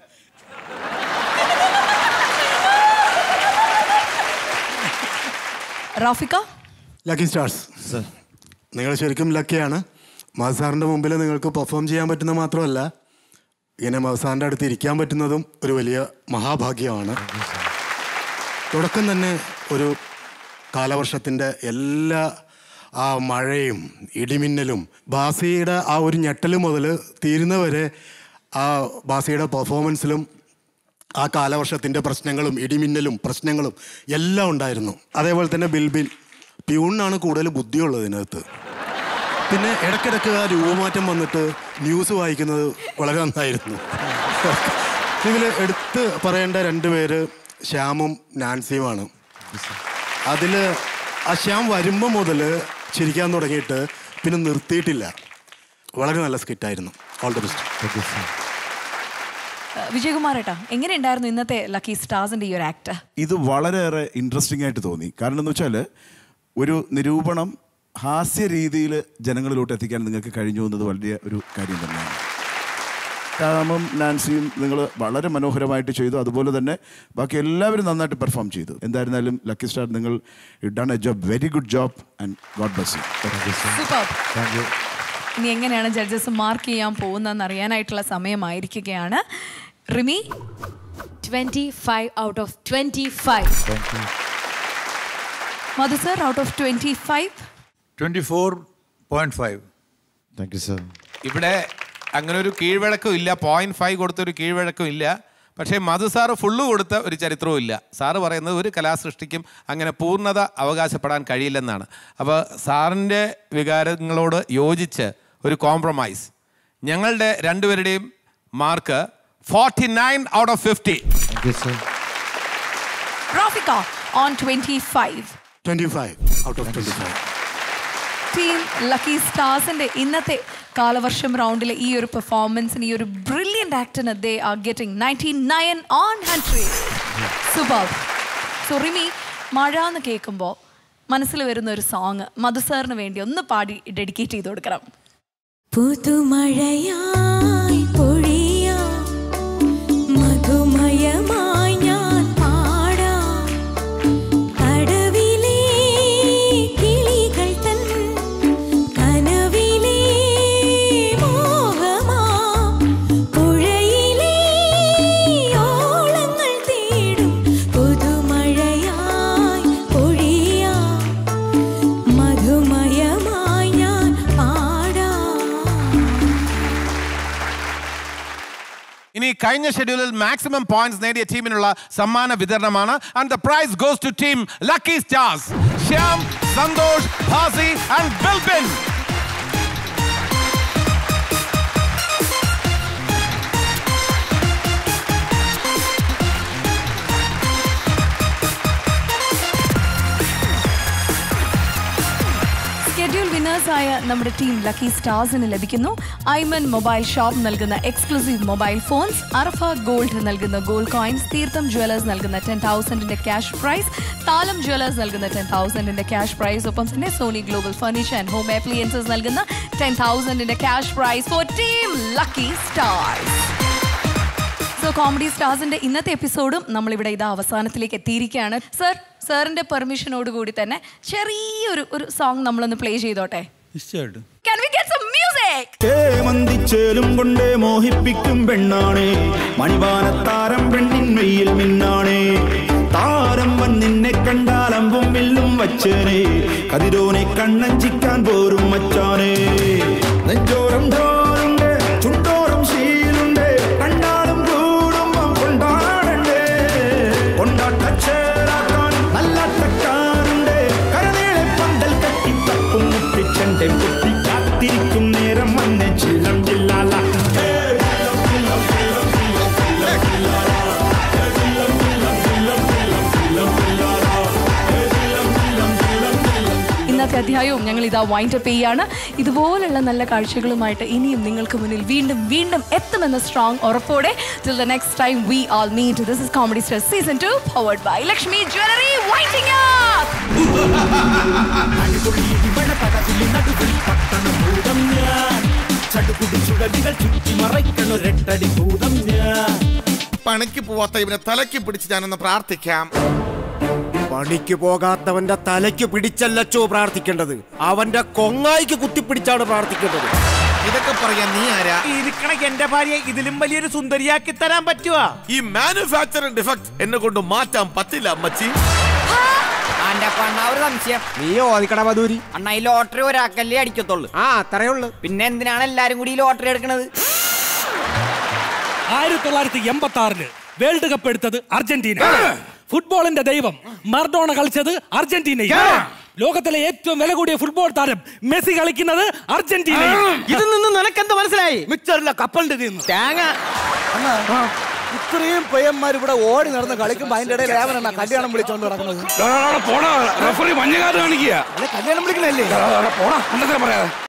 റാഫിക്ക ലക്കി സ്റ്റാർസ് നിങ്ങൾ ശരിക്കും ലക്കിയാണ് മസാറിൻ്റെ മുമ്പിൽ നിങ്ങൾക്ക് പെർഫോം ചെയ്യാൻ പറ്റുന്ന മാത്രമല്ല ഇങ്ങനെ മസാറിൻ്റെ അടുത്ത് ഇരിക്കാൻ പറ്റുന്നതും ഒരു വലിയ മഹാഭാഗ്യമാണ് തുടക്കം തന്നെ ഒരു കാലവർഷത്തിൻ്റെ എല്ലാ ആ മഴയും ഇടിമിന്നലും ബാസിയുടെ ആ ഒരു ഞെട്ടൽ മുതൽ തീരുന്നവരെ ആ ബാസിയുടെ പെർഫോമൻസിലും ആ കാലവർഷത്തിൻ്റെ പ്രശ്നങ്ങളും ഇടിമിന്നലും പ്രശ്നങ്ങളും എല്ലാം ഉണ്ടായിരുന്നു അതേപോലെ തന്നെ ബിൽബിൻ പ്യൂണിനാണ് കൂടുതൽ ബുദ്ധിയുള്ളത് ഇതിനകത്ത് പിന്നെ ഇടയ്ക്കിടയ്ക്ക് ആ രൂപമാറ്റം വന്നിട്ട് ന്യൂസ് വായിക്കുന്നത് വളരെ നന്നായിരുന്നു ഇതിൽ എടുത്ത് പറയേണ്ട രണ്ട് പേര് ശ്യാമും നാൻസിയുമാണ് അതിൽ ആ ശ്യാം വരുമ്പോൾ മുതൽ ചിരിക്കാൻ തുടങ്ങിയിട്ട് പിന്നെ നിർത്തിയിട്ടില്ല വളരെ നല്ല സ്കിറ്റായിരുന്നു ഓൾ ദി ബെസ്റ്റ് വിജയകുമാർ ഏട്ടാ എങ്ങനെ ഉണ്ടായിരുന്നു ഇന്നത്തെ ലക്കി സ്റ്റാർസിന്റെ ഈ ഒരു ആക്ട് ഇത് വളരെയേറെ ഇൻട്രസ്റ്റിംഗ് ആയിട്ട് തോന്നി കാരണം എന്ന് വെച്ചാൽ ഒരു നിരൂപണം ഹാസ്യ രീതിയിൽ ജനങ്ങളിലോട്ട് എത്തിക്കാൻ നിങ്ങൾക്ക് കഴിഞ്ഞു എന്നത് വലിയ ഒരു കാര്യം തന്നെയാണ് രാമും നാൻസിയും നിങ്ങൾ വളരെ മനോഹരമായിട്ട് ചെയ്തു അതുപോലെ തന്നെ ബാക്കി എല്ലാവരും നന്നായിട്ട് പെർഫോം ചെയ്തു എന്തായിരുന്നാലും ലക്കി സ്റ്റാർ നിങ്ങൾ done a job very good job and God bless you super ഇനി എങ്ങനെയാണ് ജഡ്ജസ് മാർക്ക് ചെയ്യാൻ പോകുന്നതെന്ന് അറിയാനായിട്ടുള്ള സമയമായിരിക്കുകയാണ് Rimi twenty five out of twenty five Madhu sir out of twenty five twenty four point five thank you sir ഇവിടെ അങ്ങനെ ഒരു കീഴ്വഴക്കം ഇല്ല പോയിന്റ് ഫൈവ് കൊടുത്ത ഒരു കീഴ്വഴക്കം ഇല്ല പക്ഷേ മധു സാറ് ഫുള്ള് കൊടുത്ത ഒരു ചരിത്രവും ഇല്ല സാറ് പറയുന്നത് ഒരു കലാസൃഷ്ടിക്കും അങ്ങനെ പൂർണ്ണത അവകാശപ്പെടാൻ കഴിയില്ലെന്നാണ് അപ്പോൾ സാറിൻ്റെ വികാരങ്ങളോട് യോജിച്ച് ഒരു കോംപ്രമൈസ് ഞങ്ങളുടെ രണ്ടുപേരുടെയും mark forty nine out of fifty റാഫിക്ക on twenty five twenty five out of twenty five team lucky സ്റ്റാർസിന്റെ ഇന്നത്തെ കാലവർഷം റൗണ്ടിലെ ഈ ഒരു പെർഫോമൻസിന് ഈ ഒരു ബ്രില്യൻ്റ് ആക്ടറിന് they are getting ninety nine on hundred super so Rimi മഴ എന്ന് കേൾക്കുമ്പോൾ മനസ്സിൽ വരുന്ന ഒരു സോങ് മധുസാറിന് വേണ്ടി ഒന്ന് പാടി ഡെഡിക്കേറ്റ് ചെയ്ത് കൊടുക്കണം പുതുമഴയായി പൊഴിയാം മധുമയമായി ഞാൻ പാടാം കടവിലെ കിളികൾ തൻ കനവിലെ മോഹമാം പുഴയിലെ ഓളങ്ങൾ തേടും പുതുമഴയായി പൊഴിയാം മധുമയമായി ഞാൻ പാടാം ഇനി കഴിഞ്ഞ ഷെഡ്യൂളിൽ മാക്സിമം പോയിന്റ്സ് നേടിയ ടീമിനുള്ള സമ്മാന വിതരണമാണ് and the prize goes to team lucky stars Shyam Santhosh Bhasi and Bilbin schedule വിന്നേഴ്സായ നമ്മുടെ ടീം ലക്കി സ്റ്റാർസിന് ലഭിക്കുന്നു ഐമൻ മൊബൈൽ ഷോപ്പ് നൽകുന്ന exclusive mobile phones Arafa gold നൽകുന്ന ഗോൾഡ് കോയിൻസ് തീർത്ഥം ജ്വല്ലേഴ്സ് നൽകുന്ന ടെൻ തൗസൻഡിന്റെ ക്യാഷ് പ്രൈസ് താലം ജ്വല്ലേഴ്സ് നൽകുന്ന ടെൻ തൗസൻഡിന്റെ ക്യാഷ് പ്രൈസ് ഒപ്പം തന്നെ Sony global furniture and home appliances നൽകുന്ന ടെൻ തൗസൻഡിന്റെ cash prize for team lucky stars so comedy സ്റ്റാർസിന്റെ ഇന്നത്തെ എപ്പിസോഡും നമ്മളിവിടെ ഇത് അവസാനത്തിലേക്ക് എത്തിയിരിക്കുകയാണ് സർ സാറിന്റെ പെർമിഷനോട് കൂടി തന്നെ ചെറിയൊരു ഒരു സോങ് നമ്മളൊന്ന് പ്ലേ ചെയ്തോട്ടെ നിശ്ചയമായിട്ടും Can we get some music? മന്ദിച്ചേലും കൊണ്ടേ മോഹിപ്പിക്കും പെണ്ണാണേ മണിവാനത്താരം പെണ്ണിൻ മെയ്യിൽ മിന്നാണേ താരം വൻ നിന്നെ കണ്ടാൽ അമ്പും വില്ലും വച്ചേനെ കതിരോനെ കണ്ണഞ്ചിക്കാൻ പോരും മച്ചാനേ നെഞ്ചോരം ഡോറുണ്ട് ചുണ്ടോറും ശീലുണ്ട് കണ്ടാലും കൂടുമ്പം കൊണ്ടാടണ്ടേ കൊണ്ടാട്ടച്ചേരാക്കാൻ നല്ല തക്കാറുണ്ട് കരനീളെ പന്തൽ കെട്ടി തപ്പും മുട്ടിച്ചെന്റെ കുട്ടി കാത്തിരിക്കും നേരം വന്നെ ചിലം ജില്ലാല ഇന്നത്തെ അധ്യായവും ഞങ്ങൾ ഇതാ വൈൻഡ് അപ്പ് ചെയ്യാണ് ഇതുപോലുള്ള നല്ല കാഴ്ചകളുമായിട്ട് ഇനിയും നിങ്ങൾക്ക് മുന്നിൽ വീണ്ടും വീണ്ടും എത്തുമെന്ന സ്ട്രോങ് ഉറപ്പോടെ till the next time we all meet this is comedy star season two powered by Lakshmi jewellery winding പണിക്ക് പോവാത്ത ഇവനെ തലയ്ക്ക് പിടിച്ച് ഞാനൊന്ന് പ്രാർത്ഥിക്കാം പണിക്ക് പോകാത്തവന്റെ തലയ്ക്ക് പിടിച്ചല്ലച്ചോ പ്രാർത്ഥിക്കേണ്ടത് അവന്റെ കൊങ്ങായിക്ക് കുത്തിപ്പിടിച്ചാണ് പ്രാർത്ഥിക്കേണ്ടത് ഇതൊക്കെ പറയാൻ നീ ആരാ ഇരിക്കണ എന്റെ ഭാര്യ ഇതിലും വലിയൊരു സുന്ദരിയാക്കി തരാൻ പറ്റുവാ ഈ മാനുഫാക്ചറിംഗ് ഡിഫക്ട് എന്നെ കൊണ്ട് മാറ്റാൻ പറ്റില്ല അമ്മച്ചി അന്റെ അണ്ണ ഒരു സംശയം നീ ഓദിക്കട മധൂരി അണ്ണ ഈ ലോട്ടറി ഒരാക്കല്ലേ അടിക്കത്തുള്ളൂ ആ അത്രേ ഉള്ളു പിന്നെ എന്തിനാണ് എല്ലാരും കൂടി ഈ ലോട്ടറി എടുക്കണത് ആയിരത്തി തൊള്ളായിരത്തി എൺപത്തി ആറില് വേൾഡ് കപ്പ് എടുത്തത് അർജന്റീന ഫുട്ബോളിന്റെ ദൈവം മർഡോണ കളിച്ചത് അർജന്റീനയിൽ ലോകത്തിലെ ഏറ്റവും വില കൂടിയ ഫുട്ബോൾ താരം മെസ്സി കളിക്കുന്നത് അർജന്റീനയിൽ ഇതിൽ നിന്ന് നിനക്കെന്ത് മനസ്സിലായി മിച്ചറില്ല കപ്പലിന്റെ തീർന്നു തേങ്ങ ഇത്രയും പയ്യന്മാർ ഇവിടെ ഓടി നടന്ന് കളിക്കുമ്പോ അതിന്റെ ഇടയിൽ ഏവനാ കല്യാണം വിളിച്ചോണ്ട് നടക്കുന്നത് പോടാ റഫറി മഞ്ഞ കാർഡ് കാണിക്കുക കല്യാണം വിളിക്കണല്ലേ പോടാ പറയാ